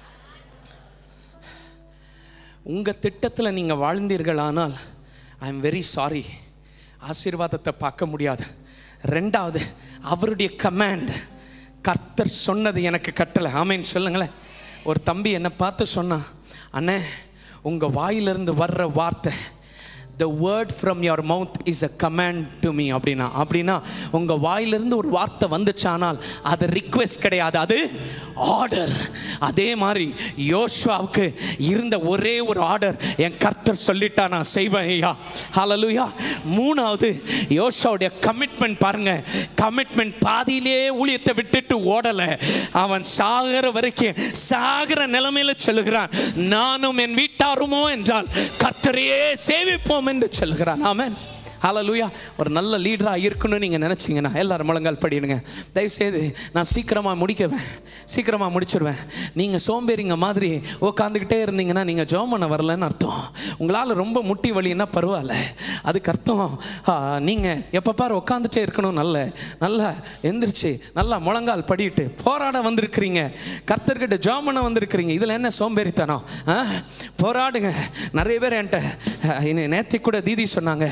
உங்க திட்டத்தில் நீங்க வாழ்ந்தீர்களானால் ஐ எம் வெரி சாரி ஆசீர்வாதத்தை பார்க்க முடியாது ரெண்டாவது அவருடைய கமாண்ட் கர்த்தர் சொன்னது எனக்கு கட்டளை ஆமேன்னு சொல்லுங்களேன் ஒரு தம்பி என்னை பார்த்து சொன்னான் அண்ணே உங்கள் வாயிலிருந்து வர்ற வார்த்தை the word from your mouth is a command to me அப்படின்னா அப்படின்னா உங்கள் வாயிலிருந்து ஒரு வார்த்தை வந்துச்சானால் அது ரிக்வெஸ்ட் கிடையாது அது ஆர்டர் அதே மாதிரி யோசுவாவுக்கு இருந்த ஒரே ஒரு ஆர்டர் என் கர்த்தர் சொல்லிட்டா நான் செய்வேன் ஐயா ஹalleluya மூணாவது யோசுவாவுடைய கமிட்மெண்ட் பாருங்க கமிட்மெண்ட் பாதியிலே ஊழியத்தை விட்டுட்டு ஓடலை அவன் சாகிற வரைக்கும் சாகிற நிலைமையில சொல்லுகிறான் நானும் என் வீட்டாருமோ என்றால் கர்த்தரையே சேவிப்போம் என்று சொல்கிறான் ஆமென் ஹalleluya ஒரு நல்ல லீடராக இருக்கணும்னு நீங்கள் நினச்சிங்கன்னா எல்லாரும் முழங்கால் படிடுங்க தயவுசெய்து நான் சீக்கிரமாக முடிக்குவேன் சீக்கிரமாக முடிச்சிருவேன் நீங்கள் சோம்பேறிங்க மாதிரி உட்காந்துக்கிட்டே இருந்தீங்கன்னா நீங்கள் ஜோம் பண்ண வரலன்னு அர்த்தம் உங்களால் ரொம்ப முட்டி வலின்னா பரவாயில்ல அதுக்கு அர்த்தம் நீங்கள் எப்போ பாரு உட்காந்துட்டே இருக்கணும் நல்ல நல்லா எந்திரிச்சு நல்லா முழங்கால் படிட்டு போராட வந்திருக்கிறீங்க கர்த்தர்கிட்ட ஜோம் பண்ண வந்திருக்கிறீங்க இதில் என்ன சோம்பேறித்தனம் ஆ? போராடுங்க நிறைய பேர் என்கிட்ட நேத்தி கூட தீதி சொன்னாங்க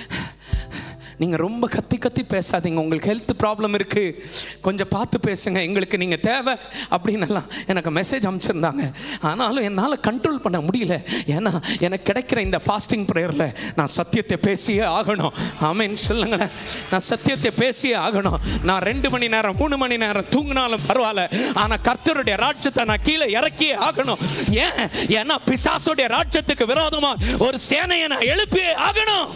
நீங்கள் ரொம்ப கத்தி கத்தி பேசாதீங்க உங்களுக்கு ஹெல்த் ப்ராப்ளம் இருக்குது கொஞ்சம் பார்த்து பேசுங்க எங்களுக்கு நீங்கள் தேவை அப்படின்னு எல்லாம் எனக்கு மெசேஜ் அனுப்பிச்சிருந்தாங்க ஆனாலும் என்னால் கண்ட்ரோல் பண்ண முடியல ஏன்னா எனக்கு கிடைக்கிற இந்த ஃபாஸ்டிங் ப்ரேயரில் நான் சத்தியத்தை பேசியே ஆகணும் ஆமேன்னு சொல்லுங்களேன் நான் சத்தியத்தை பேசியே ஆகணும் நான் ரெண்டு மணி நேரம் மூணு மணி நேரம் தூங்கினாலும் பரவாயில்ல ஆனால் கர்த்தருடைய ராஜ்யத்தை நான் கீழே இறக்கியே ஆகணும் ஏன் ஏன்னா பிசாசுடைய ராஜ்யத்துக்கு விரோதமாக ஒரு சேனையை நான் எழுப்பியே ஆகணும்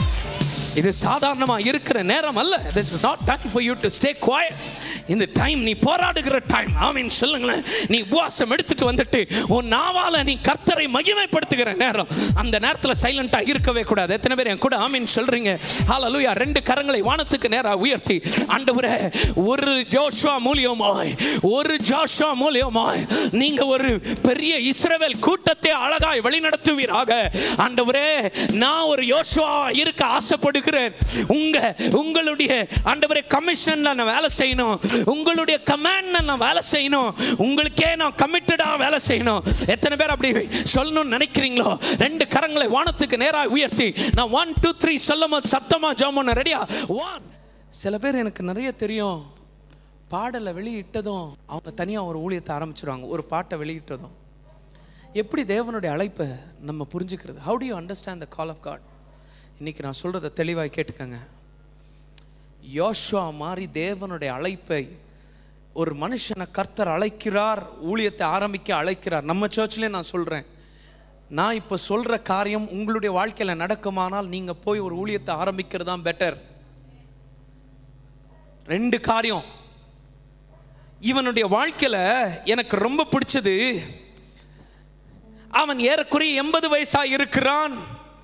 இது சாதாரணமா இருக்கிற நேரம் அல்ல this is not time for you to stay quiet இந்த டைம் நீ போராடுகிற டைம் ஆமீன் சொல்லுங்களேன் நீ உபவாசம் எடுத்துட்டு வந்துட்டு உன் நாவால நீ கர்த்தரை மகிமைப்படுத்துகிற நேரம் அந்த நேரத்தில் சைலண்டா இருக்கவே கூடாது எத்தனை பேர் என் கூட ஆமீன் சொல்றீங்க ஹalleluya ரெண்டு கரங்களை வானத்துக்கு நேரா உயர்த்தி ஆண்டவரே ஒரு ஜோஷுவா மூலியமாய் ஒரு ஜோஷுவா மூலியமாய் நீங்க ஒரு பெரிய இஸ்ரவேல் கூட்டத்தை அழகாய் வழிநடத்துவீராக ஆண்டவரே நான் ஒரு யோசுவா இருக்க ஆசைப்படுகிறேன் உங்க உங்களுடைய ஆண்டவரே கமிஷன்ல நான் வேலை செய்யணும் உங்களுடைய கமாண்ட்ல நான் வேலை செய்யணும் உங்களுக்கே நான் கமிட்டடா வேலை செய்யணும் எத்தனை பேர் அப்படி சொல்லணும்னு நினைக்கிறீங்களோ ரெண்டு கரங்களை வானத்துக்கு நேராக உயர்த்தி நான் ஒன் டூ த்ரீ சொல்லும் போது சத்தமா ஜாமன் ரெடியா ஒன் சில பேர் எனக்கு நிறைய தெரியும் பாடலை வெளியிட்டதும் அவங்க தனியாக ஒரு ஊழியத்தை ஆரம்பிச்சிருவாங்க ஒரு பாட்டை வெளியிட்டதும் எப்படி தேவனுடைய அழைப்பை நம்ம புரிஞ்சுக்கிறது how do you understand the call of God இன்னைக்கு நான் சொல்கிறத தெளிவாக கேட்டுக்கங்க யோசுவா மாதிரி தேவனுடைய அழைப்பை ஒரு மனுஷனை கர்த்தர் அழைக்கிறார் ஊழியத்தை ஆரம்பிக்க அழைக்கிறார் நம்ம சர்ச்லேயே நான் சொல்கிறேன் நான் இப்போ சொல்கிற காரியம் உங்களுடைய வாழ்க்கையில் நடக்குமானால் நீங்கள் போய் ஒரு ஊழியத்தை ஆரம்பிக்கிறது தான் பெட்டர் ரெண்டு காரியம் இவனுடைய வாழ்க்கையில் எனக்கு ரொம்ப பிடிச்சது அவன் ஏறக்குறைய எண்பது வயசா இருக்கிறான்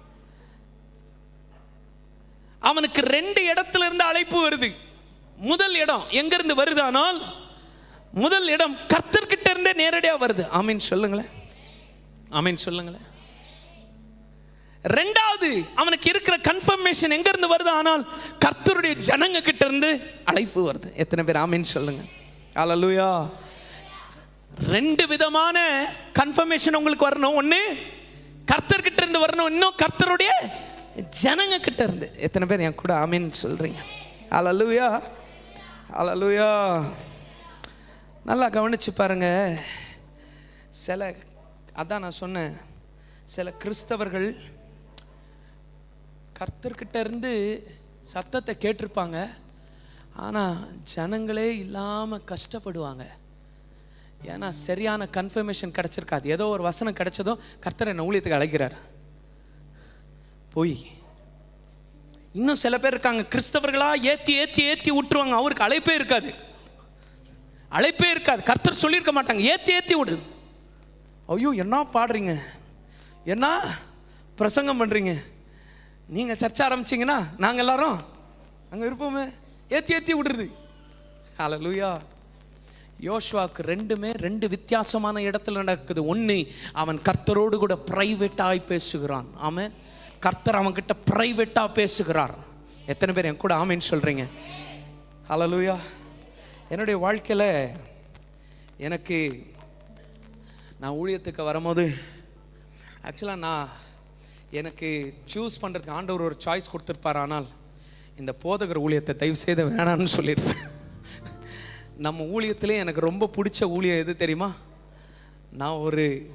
அவனுக்கு ரெண்டு இடத்துல இருந்து அழைப்பு வருது முதல் இடம் எங்க இருந்து வருதானால் முதல் இடம் கர்த்தர்கிட்ட இருந்தே நேரடியா வருது ஆமீன் சொல்லுங்களேன் ஆமீன் சொல்லுங்களேன் ரெண்டாவது அவனுக்கு இருக்கிற கன்ஃபர்மேஷன் எங்க இருந்து வருது ஆனால் கர்த்தருடைய ஜனங்க கிட்ட இருந்து அழைப்பு வருது எத்தனை பேர் ஆமீன் சொல்லுங்க அல்லேலூயா ரெண்டு விதமான கன்ஃபர்மேஷன் உங்களுக்கு வரணும் ஒன்று கர்த்தர்கிட்ட இருந்து வரணும் இன்னும் கர்த்தருடைய ஜனங்க கிட்ட இருந்து எத்தனை பேர் என் கூட ஆமீன்னு சொல்றீங்க அலலுயா அலலுயா நல்லா கவனிச்சு பாருங்க சில அதான் நான் சொன்னேன் சில கிறிஸ்தவர்கள் கர்த்தர்கிட்ட இருந்து சத்தத்தை கேட்டிருப்பாங்க ஆனால் ஜனங்களே இல்லாமல் கஷ்டப்படுவாங்க ஏன்னா சரியான கன்ஃபர்மேஷன் கிடைச்சிருக்காது ஏதோ ஒரு வசனம் கிடைச்சதும் கர்த்தர் என்ன ஊழியத்துக்கு அழைக்கிறார் போய் இன்னும் சில பேர் இருக்காங்க கிறிஸ்தவர்களா ஏத்தி ஏத்தி ஏத்தி விட்டுருவாங்க அவருக்கு அழைப்பே இருக்காது அழைப்பே இருக்காது கர்த்தர் சொல்லியிருக்க மாட்டாங்க ஏத்தி ஏத்தி விடு ஐயோ என்ன பாடுறீங்க என்ன பிரசங்கம் பண்றீங்க நீங்க சர்ச்சை ஆரம்பிச்சீங்கன்னா நாங்க எல்லாரும் அங்க இருப்போமே ஏத்தி ஏத்தி விடுறது ஹalleluya யோசுவாக்கு ரெண்டுமே ரெண்டு வித்தியாசமான இடத்துல நடக்குது ஒன்று அவன் கர்த்தரோடு கூட பிரைவேட்டாய் பேசுகிறான் ஆமென் கர்த்தர் அவன்கிட்ட பிரைவேட்டாக பேசுகிறார் எத்தனை பேர் என் கூட ஆமேன்னு சொல்கிறீங்க ஹalleluya என்னுடைய வாழ்க்கையில் எனக்கு நான் ஊழியத்துக்கு வரும்போது ஆக்சுவலாக நான் எனக்கு சூஸ் பண்ணுறதுக்கு ஆண்டவர் ஒரு சாய்ஸ் கொடுத்துருப்பார் ஆனால் இந்த போதகர் ஊழியத்தை தயவு செய்து வேணாம்னு சொல்லியிருப்பேன் நம்ம ஊழியத்திலே எனக்கு ரொம்ப பிடிச்ச ஊழியம் எது தெரியுமா நான் ஒரு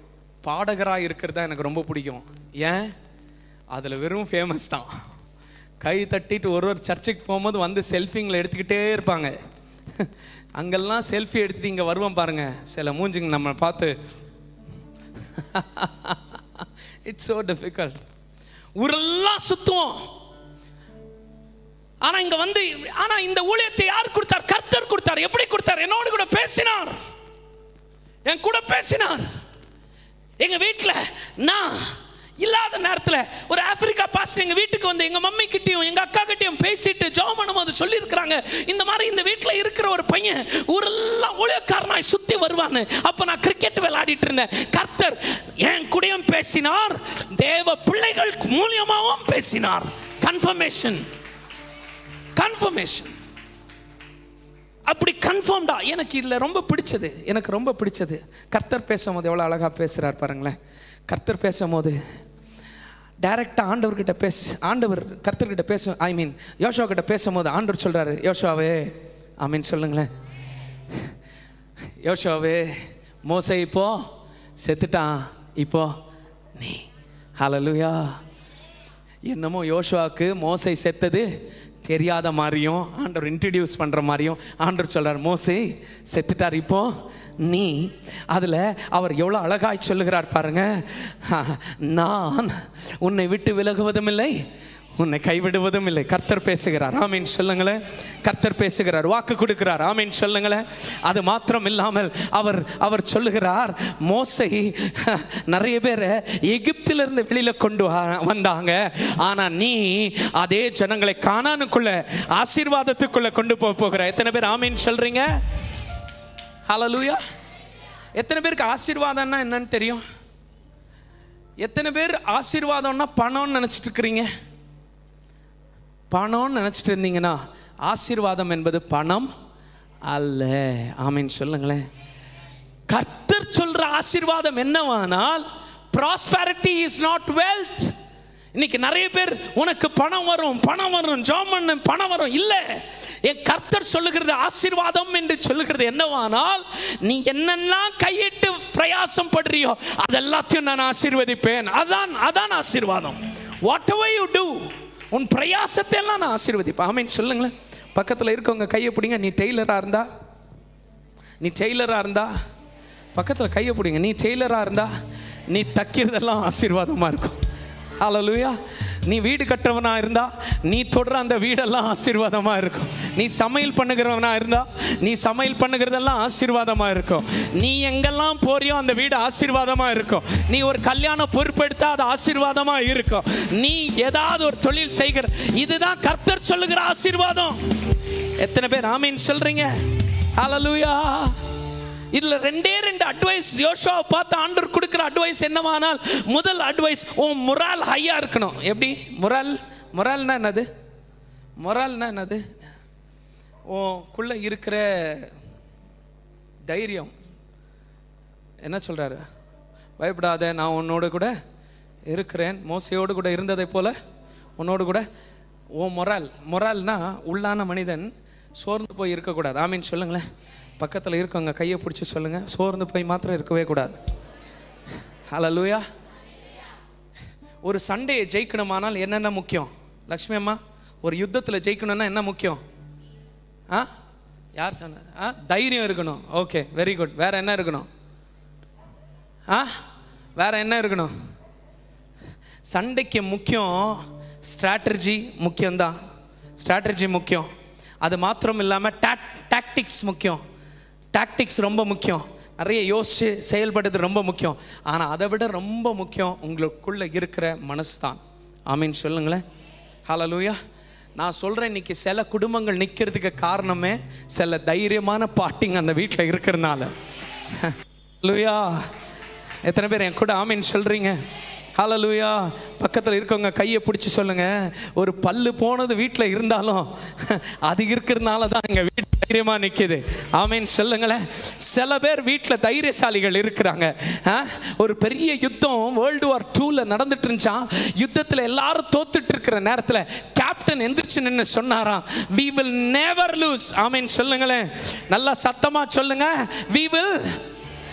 பாடகராக இருக்கிறது தான் எனக்கு ரொம்ப பிடிக்கும் ஏன் அதில் வெறும் ஃபேமஸ் தான் கை தட்டிட்டு ஒரு ஒரு சர்ச்சுக்கு போகும்போது வந்து செல்ஃபிங்களை எடுத்துக்கிட்டே இருப்பாங்க அங்கெல்லாம் செல்ஃபி எடுத்துட்டு இங்கே வருவோம் பாருங்க சில மூஞ்சிங்க நம்ம பார்த்து இட்ஸ் so difficult ஊரெல்லாம் சுத்துவோம் ஆனா இங்க வந்து ஆனா இந்த ஊழியத்தை யார் கொடுத்தார் கர்த்தர் கொடுத்தார் எப்படி கொடுத்தார் என்னோடு கூட பேசினார் என் கூட பேசினார் எங்க வீட்ல நான் இல்லாத நேரத்தில் ஒரு ஆப்பிரிக்கா பாஸ்டர் எங்க வீட்டுக்கு வந்து எங்க மம்மி கிட்டயும் எங்க அக்கா கிட்டயும் பேசிட்டு ஜெபம் பண்ணும்போது சொல்லியிருக்கிறாங்க இந்த மாதிரி இந்த வீட்டில் இருக்கிற ஒரு பையன் ஊரெல்லாம் ஊழியக்காரனாய் சுத்தி வருவான்னு அப்ப நான் கிரிக்கெட் விளையாடிட்டு இருந்தேன் கர்த்தர் என் கூடயும் பேசினார் தேவ பிள்ளைகள் மூலியமாகவும் பேசினார் கன்ஃபர்மேஷன் கன்ஃபர்மேஷன் அப்படி கன்ஃபார்ம்டா எனக்கு இதில் ரொம்ப பிடிச்சது எனக்கு ரொம்ப பிடிச்சது கர்த்தர் பேசும்போது எவ்வளோ அழகாக பேசுகிறார் பாருங்களேன் கர்த்தர் பேசும்போது டைரெக்டாக ஆண்டவர்கிட்ட பேச ஆண்டவர் கர்த்தர்கிட்ட பேச ஐ மீன் யோஷுவா கிட்ட பேசும்போது ஆண்டவர் சொல்கிறாரு யோஷுவாவே ஆமீன் சொல்லுங்களேன் யோஷுவாவே மோசை இப்போ செத்துட்டான் இப்போ நீ ஹalleluya என்னமோ யோசுவாக்கு மோசை செத்தது தெரியாத மாதிரியும் ஆண்டவர் இன்ட்ரடியூஸ் பண்ணுற மாதிரியும் ஆண்டவர் சொல்றார் மோசை செத்துட்டார் இப்போ நீ அதில் அவர் எவ்வளோ அழகாய் சொல்லுகிறார் பாருங்க நான் உன்னை விட்டு விலகுவதும் இல்லை உன்னை கைவிடுவதும் இல்லை கர்த்தர் பேசுகிறார் ஆமீன் சொல்லுங்களேன் கர்த்தர் பேசுகிறார் வாக்கு கொடுக்கிறார் ஆமீன் சொல்லுங்களேன் அது மாத்திரம் இல்லாமல் அவர் அவர் சொல்லுகிறார் மோசை நிறைய பேர் எகிப்திலிருந்து வெளியில கொண்டு வா- வந்தாங்க ஆனா நீ அதே ஜனங்களை கானானுக்குள்ள ஆசீர்வாதத்துக்குள்ள கொண்டு போக போகிற எத்தனை பேர் ஆமீன் சொல்றீங்க ஹalleluya எத்தனை பேருக்கு ஆசீர்வாதம்னா என்னன்னு தெரியும் எத்தனை பேர் ஆசீர்வாதம்னா பணம்னு நினைச்சிட்டு இருக்கிறீங்க பணம்னு நினைச்சிட்டு இருந்தீங்கன்னா ஆசீர்வாதம் என்பது பணம் அல்ல ஆமீன் சொல்லுங்களேன் கர்த்தர் சொல்ற ஆசீர்வாதம் என்னவானால் ப்ராஸ்பரிட்டி இஸ் நாட் வெல்த் இன்னைக்கு நிறைய பேர் உனக்கு பணம் வரும் பணம் வரும் ஜாம் பண்ணு பணம் வரும் இல்லை என் கர்த்தர் சொல்லுகிறது ஆசீர்வாதம் என்று சொல்லுகிறது என்னவானால் நீ என்னெல்லாம் கையிட்டு பிரயாசம் படுறியோ அதெல்லாத்தையும் நான் ஆசீர்வதிப்பேன் அதான் அதான் ஆசீர்வாதம் வாட் எவர் யூ டூ உன் பிரயாசத்தை எல்லாம் நான் ஆசீர்வதிப்பேன் ஆமீன் சொல்லுங்களேன் பக்கத்தில் இருக்கவங்க கையை பிடிங்க நீ டெய்லராக இருந்தா நீ டெய்லராக இருந்தா பக்கத்தில் கையை பிடிங்க நீ டெய்லராக இருந்தா நீ தைக்கிறதெல்லாம் ஆசீர்வாதமாக இருக்கும் ஹalleluya நீ வீடு கட்டுறவனா இருந்தா நீ தொடுற அந்த வீடெல்லாம் ஆசீர்வாதமா இருக்கும் நீ சமையல் பண்ணுகிறவனா இருந்தா நீ சமையல் பண்ணுகிறதெல்லாம் ஆசீர்வாதமா இருக்கும் நீ எங்கெல்லாம் போறியோ அந்த வீடு ஆசீர்வாதமா இருக்கும் நீ ஒரு கல்யாணம் பொறுப்பெடுத்தா அது ஆசீர்வாதமா இருக்கும் நீ ஏதாவது ஒரு தொழில் செய்கிற இதுதான் கர்த்தர் சொல்லுகிற ஆசீர்வாதம் எத்தனை பேர் ஆமீன் சொல்றீங்க ஹalleluya இதுல ரெண்டே ரெண்டு அட்வைஸ் யோசுவாவை பார்த்து ஆண்டவர் கொடுக்குற அட்வைஸ் என்னவானால் முதல் அட்வைஸ் உன் முரால் ஹையா இருக்கணும் எப்படி முரால் முரால்னா என்னது முரால்னா என்னது உன்குள்ள இருக்கிற தைரியம் என்ன சொல்றாரு பயப்படாத நான் உன்னோடு கூட இருக்கிறேன் மோசையோடு கூட இருந்ததை போல உன்னோடு கூட ஓ மொரால் மொரால்னா உள்ளான மனிதன் சோர்ந்து போய் இருக்கக்கூடாது ஆமீன் சொல்லுங்களேன் பக்கத்தில் இருக்கவங்க கையை பிடிச்சி சொல்லுங்க சோர்ந்து போய் மாத்திரம் இருக்கவே கூடாது ஹalleluya ஒரு சண்டையை ஜெயிக்கணுமானால் என்னென்ன முக்கியம் லக்ஷ்மி அம்மா ஒரு யுத்தத்தில் ஜெயிக்கணும்னா என்ன முக்கியம் ஆ யார் சொன்னது ஆ தைரியம் இருக்கணும் ஓகே வெரி குட் வேற என்ன இருக்கணும் ஆ வேற என்ன இருக்கணும் சண்டைக்கு முக்கியம் ஸ்ட்ராட்டஜி முக்கியம்தான் ஸ்ட்ராட்டஜி முக்கியம் அது மாத்திரம் இல்லாமல் டாக்டிக்ஸ் முக்கியம் டாக்டிக்ஸ் ரொம்ப முக்கியம் நிறைய யோசித்து செயல்படுறது ரொம்ப முக்கியம் ஆனால் அதை விட ரொம்ப முக்கியம் உங்களுக்குள்ளே இருக்கிற மனசு தான் ஆமீன் சொல்லுங்களேன் ஹalleluya நான் சொல்கிறேன் இன்னைக்கு சில குடும்பங்கள் நிற்கிறதுக்கு காரணமே சில தைரியமான பாட்டிங்க அந்த வீட்டில் இருக்கிறனால ஹalleluya எத்தனை பேர் என் கூட ஆமீன் சொல்கிறீங்க ஹalleluya பக்கத்தில் இருக்கவங்க கையை பிடிச்சி சொல்லுங்க ஒரு பல்லு போனது வீட்டில் இருந்தாலும் அது இருக்கிறதுனால தான் எங்கள் வீடு தைரியமாக நிற்கிது ஆமீன் சொல்லுங்களேன் சில பேர் வீட்டில் தைரியசாலிகள் இருக்கிறாங்க ஆ? ஒரு பெரிய யுத்தம் வேர்ல்டு வார் டூவில் நடந்துட்டு இருந்துச்சான் யுத்தத்தில் எல்லாரும் தோத்துட்டு இருக்கிற நேரத்தில் கேப்டன் எந்திரிச்சு நின்று சொன்னாராம் we will never lose ஆமீன் சொல்லுங்களேன் நல்லா சத்தமாக சொல்லுங்க we will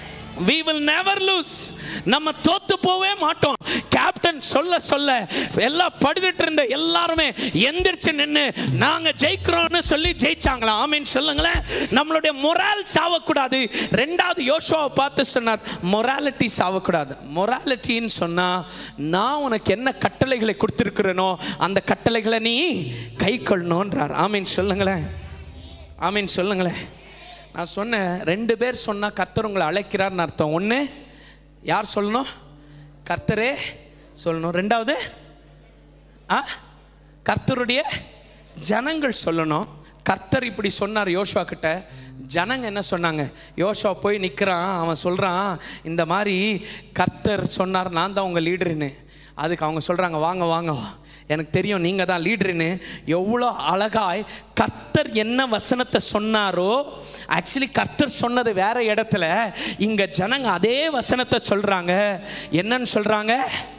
we will never lose நம்ம தோத்து போவே மாட்டோம் கேப்டன் சொல்ல சொல்ல எல்லாம் படுத்துட்டு இருந்த எல்லாருமே எந்திரிச்சு நின்று நாங்க ஜெயிக்கிறோம்னு சொல்லி ஜெயிச்சாங்களா ஆமீன் சொல்லுங்களேன் நம்மளுடைய மொரால் சாவக்கூடாது ரெண்டாவது யோசுவாவை பார்த்து சொன்னார் மொராலிட்டி சாவக்கூடாது மொராலிட்டின்னு சொன்னா நான் உனக்கு என்ன கட்டளைகளை கொடுத்துருக்கிறேனோ அந்த கட்டளைகளை நீ கை கொள்ளணுன்றார் ஆமீன் சொல்லுங்களேன் ஆமீன் சொல்லுங்களேன் நான் சொன்னேன் ரெண்டு பேர் சொன்னால் கர்த்தர் உங்களை அழைக்கிறார்னு அர்த்தம் ஒன்று யார் சொல்லணும் கர்த்தரே சொல்லணும் ரெண்டாவது ஆ கர்த்தருடைய ஜனங்கள் சொல்லணும் கர்த்தர் இப்படி சொன்னார் யோசுவா கிட்ட ஜனங்க என்ன சொன்னாங்க யோசுவா போய் நிற்கிறான் அவன் சொல்கிறான் இந்த மாதிரி கர்த்தர் சொன்னார் நான் தான் உங்கள் லீடருன்னு அதுக்கு அவங்க சொல்கிறாங்க வாங்க வாங்க எனக்கு தெரியும் நீங்கள் தான் லீடருன்னு எவ்வளோ அழகாய் கர்த்தர் என்ன வசனத்தை சொன்னாரோ ஆக்சுவலி கர்த்தர் சொன்னது வேற இடத்துல இங்கே ஜனங்க அதே வசனத்தை சொல்கிறாங்க என்னன்னு சொல்கிறாங்க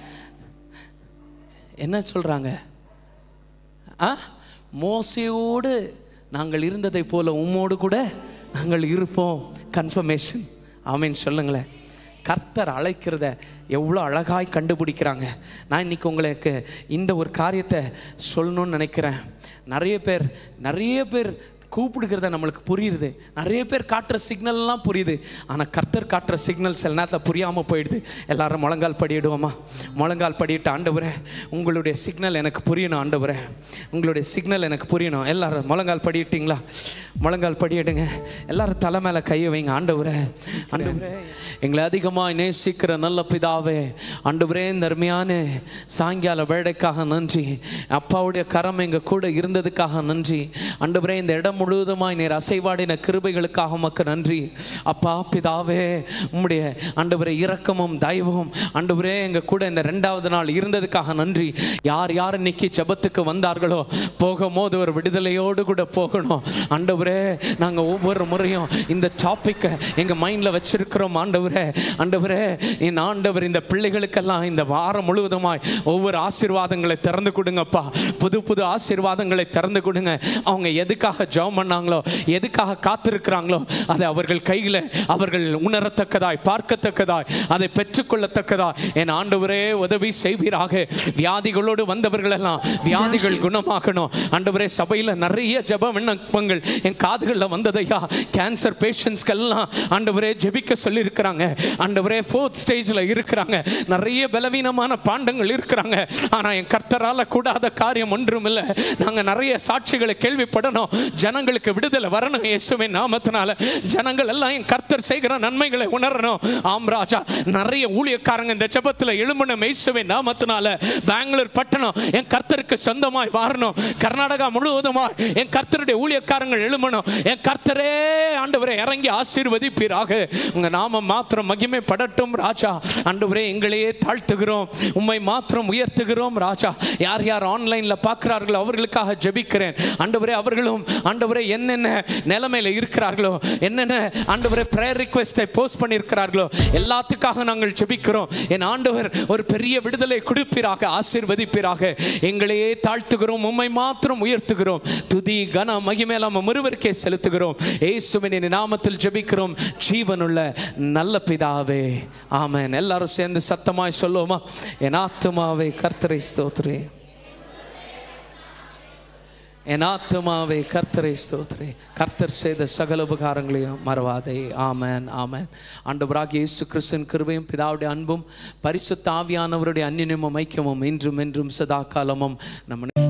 என்ன சொல்கிறாங்க ஆ மோசையோடு நாங்கள் இருந்ததை போல உம்மோடு கூட நாங்கள் இருப்போம் கன்ஃபர்மேஷன் ஆமீன் சொல்லுங்களேன் கர்த்தர் அழைக்கிறத எவ்வளோ அழகாய் கண்டுபிடிக்கிறாங்க நான் இன்னைக்கு உங்களுக்கு இந்த ஒரு காரியத்தை சொல்லணும்னு நினைக்கிறேன் நிறைய பேர் நிறைய பேர் கூப்பிடுகிறத நம்மளுக்கு புரியுது நிறைய பேர் காட்டுற சிக்னல்லாம் புரியுது ஆனால் கர்த்தர் காட்டுற சிக்னல் சில நேரத்தில் புரியாமல் போயிடுது எல்லாரும் முழங்கால் படியிடுவோமா முழங்கால் படியிட்டு ஆண்டவரே உங்களுடைய சிக்னல் எனக்கு புரியணும் ஆண்டவரே உங்களுடைய சிக்னல் எனக்கு புரியணும் எல்லாரும் முழங்கால் படியிட்டீங்களா முழங்கால் படியிடுங்க எல்லாரும் தலை மேலே கையை வைங்க ஆண்டவரே ஆண்டவரே எங்களை அதிகமாக நேசிக்கிற நல்ல பிதாவே ஆண்டவரே இந்த அருமையான சாயங்கால வேலைக்காக நன்றி அப்பாவுடைய கரம் எங்கள் கூட இருந்ததுக்காக நன்றி ஆண்டவரே இந்த இடம் முழுவதுமாய் நீர் அசைவாடின கிருபைகளுக்காக உமக்கு நன்றி அப்பா பிதாவே உம்முடைய ஆண்டவரே இரக்கமும் தயவும் ஆண்டவரே எங்கள் கூட இந்த ரெண்டாவது நாள் இருந்ததுக்காக நன்றி யார் யார் இன்னைக்கு ஜெபத்துக்கு வந்தார்களோ போகும்போது ஒரு விடுதலையோடு கூட போகணும் ஆண்டவரே நாங்கள் ஒவ்வொரு முறையும் இந்த டாப்பிக்கை எங்கள் மைண்டில் வச்சிருக்கிறோம் ஆண்டவரே ஆண்டவரே என் ஆண்டவர் இந்த பிள்ளைகளுக்கெல்லாம் இந்த வாரம் முழுவதுமாய் ஒவ்வொரு ஆசீர்வாதங்களை திறந்து கொடுங்கப்பா புது புது ஆசீர்வாதங்களை திறந்து கொடுங்க அவங்க எதுக்காக ஜெபம் பண்ணாங்களோ எதுக்காக காத்திருக்கிறாங்களோ அதை அவர்கள் கையில் அவர்கள் உணரத்தக்கதாய் பார்க்கத்தக்கதாய் அதை பெற்றுக்கொள்ளத்தக்கதாய் என் ஆண்டவரே உதவி செய்வீராக வியாதிகளோடு வந்தவர்கள் எல்லாம் வியாதிகள் குணமாகணும் ஆண்டவரே சபையில் நிறைய ஜெப விண்ணப்பங்கள் என் காதுகளில் வந்ததையா கேன்சர் பேஷண்ட்ஸ்க்கெல்லாம் ஆண்டவரே ஜெபிக்க சொல்லியிருக்கிறாங்க ஆண்டவரே ஃபோர்த் ஸ்டேஜில் இருக்கிறாங்க நிறைய பலவீனமான பாண்டங்கள் இருக்கிறாங்க ஆனால் என் கர்த்தரால் கூடாத காரியம் ஒன்றும் இல்லை நாங்கள் நிறைய சாட்சிகளை கேள்விப்படணும் ஜனங்களுக்கு விடுதலை வரணும் இயேசுவின் நாமத்தினால ஜனங்கள் எல்லாம் என் கர்த்தர் செய்கிற நன்மைகளை உணரணும் ஆம் ராஜா நிறைய ஊழியக்காரங்க இந்த ஜெபத்தில் எழும்பணும் இயேசுவின் நாமத்தினால பெங்களூர் பட்டணம் என் கர்த்தருக்கு சொந்தமாய் மாறணும் கர்நாடகா முழுவதுமாய் என் கர்த்தருடைய ஊழியக்காரங்கள் எழும்பணும் என் கர்த்தரே ஆண்டவரே இறங்கி ஆசீர்வதிப்பீராக உங்க நாமம் மாத்திரம் மகிமை படட்டும் ராஜா ஆண்டவரே எங்களையே தாழ்த்துகிறோம் உம்மை மாத்திரம் உயர்த்துகிறோம் ராஜா யார் யார் ஆன்லைன்ல பார்க்கிறார்களோ அவர்களுக்காக ஜெபிக்கிறேன் ஆண்டவரே அவர்களும் ஆண்டவரே என்னென்ன நிலைமையில இருக்கிறார்களோ என்னென்ன ஆண்டவரே ப்ரேயர் ரிக்வெஸ்டை போஸ்ட் பண்ணியிருக்கிறார்களோ எல்லாத்துக்காக நாங்கள் ஜெபிக்கிறோம் என் ஆண்டவர் ஒரு பெரிய விடுதலை கொடுப்பீராக ஆசீர்வதிப்பீராக எங்களையே தாழ்த்துகிறோம் உம்மை மாத்திரம் உயர்த்துகிறோம் துதி கன மகிமேலாம் ஒருவருக்கே செலுத்துகிறோம் ஏசுவின் நாமத்தில் ஜெபிக்கிறோம் ஜீவனுள்ள நல்ல பிதாவே ஆமென் எல்லாரும் சேர்ந்து சத்தமாய் சொல்லுவோமா என் ஆத்துமாவே கர்த்தரை ஸ்தோத்ரே என் ஆத்துமாவே கர்த்தரை ஸ்தோத்ரே கர்த்தர் செய்த சகல உபகாரங்களையும் மறவாதே ஆமென் ஆமென் ஆண்டவராகிய இயேசு கிறிஸ்துவின் கிருபையும் பிதாவுடைய அன்பும் பரிசுத்த ஆவியானவருடைய அந்நியமும் ஐக்கியமும் இன்றும் என்றும் சதா காலமும் நம்ம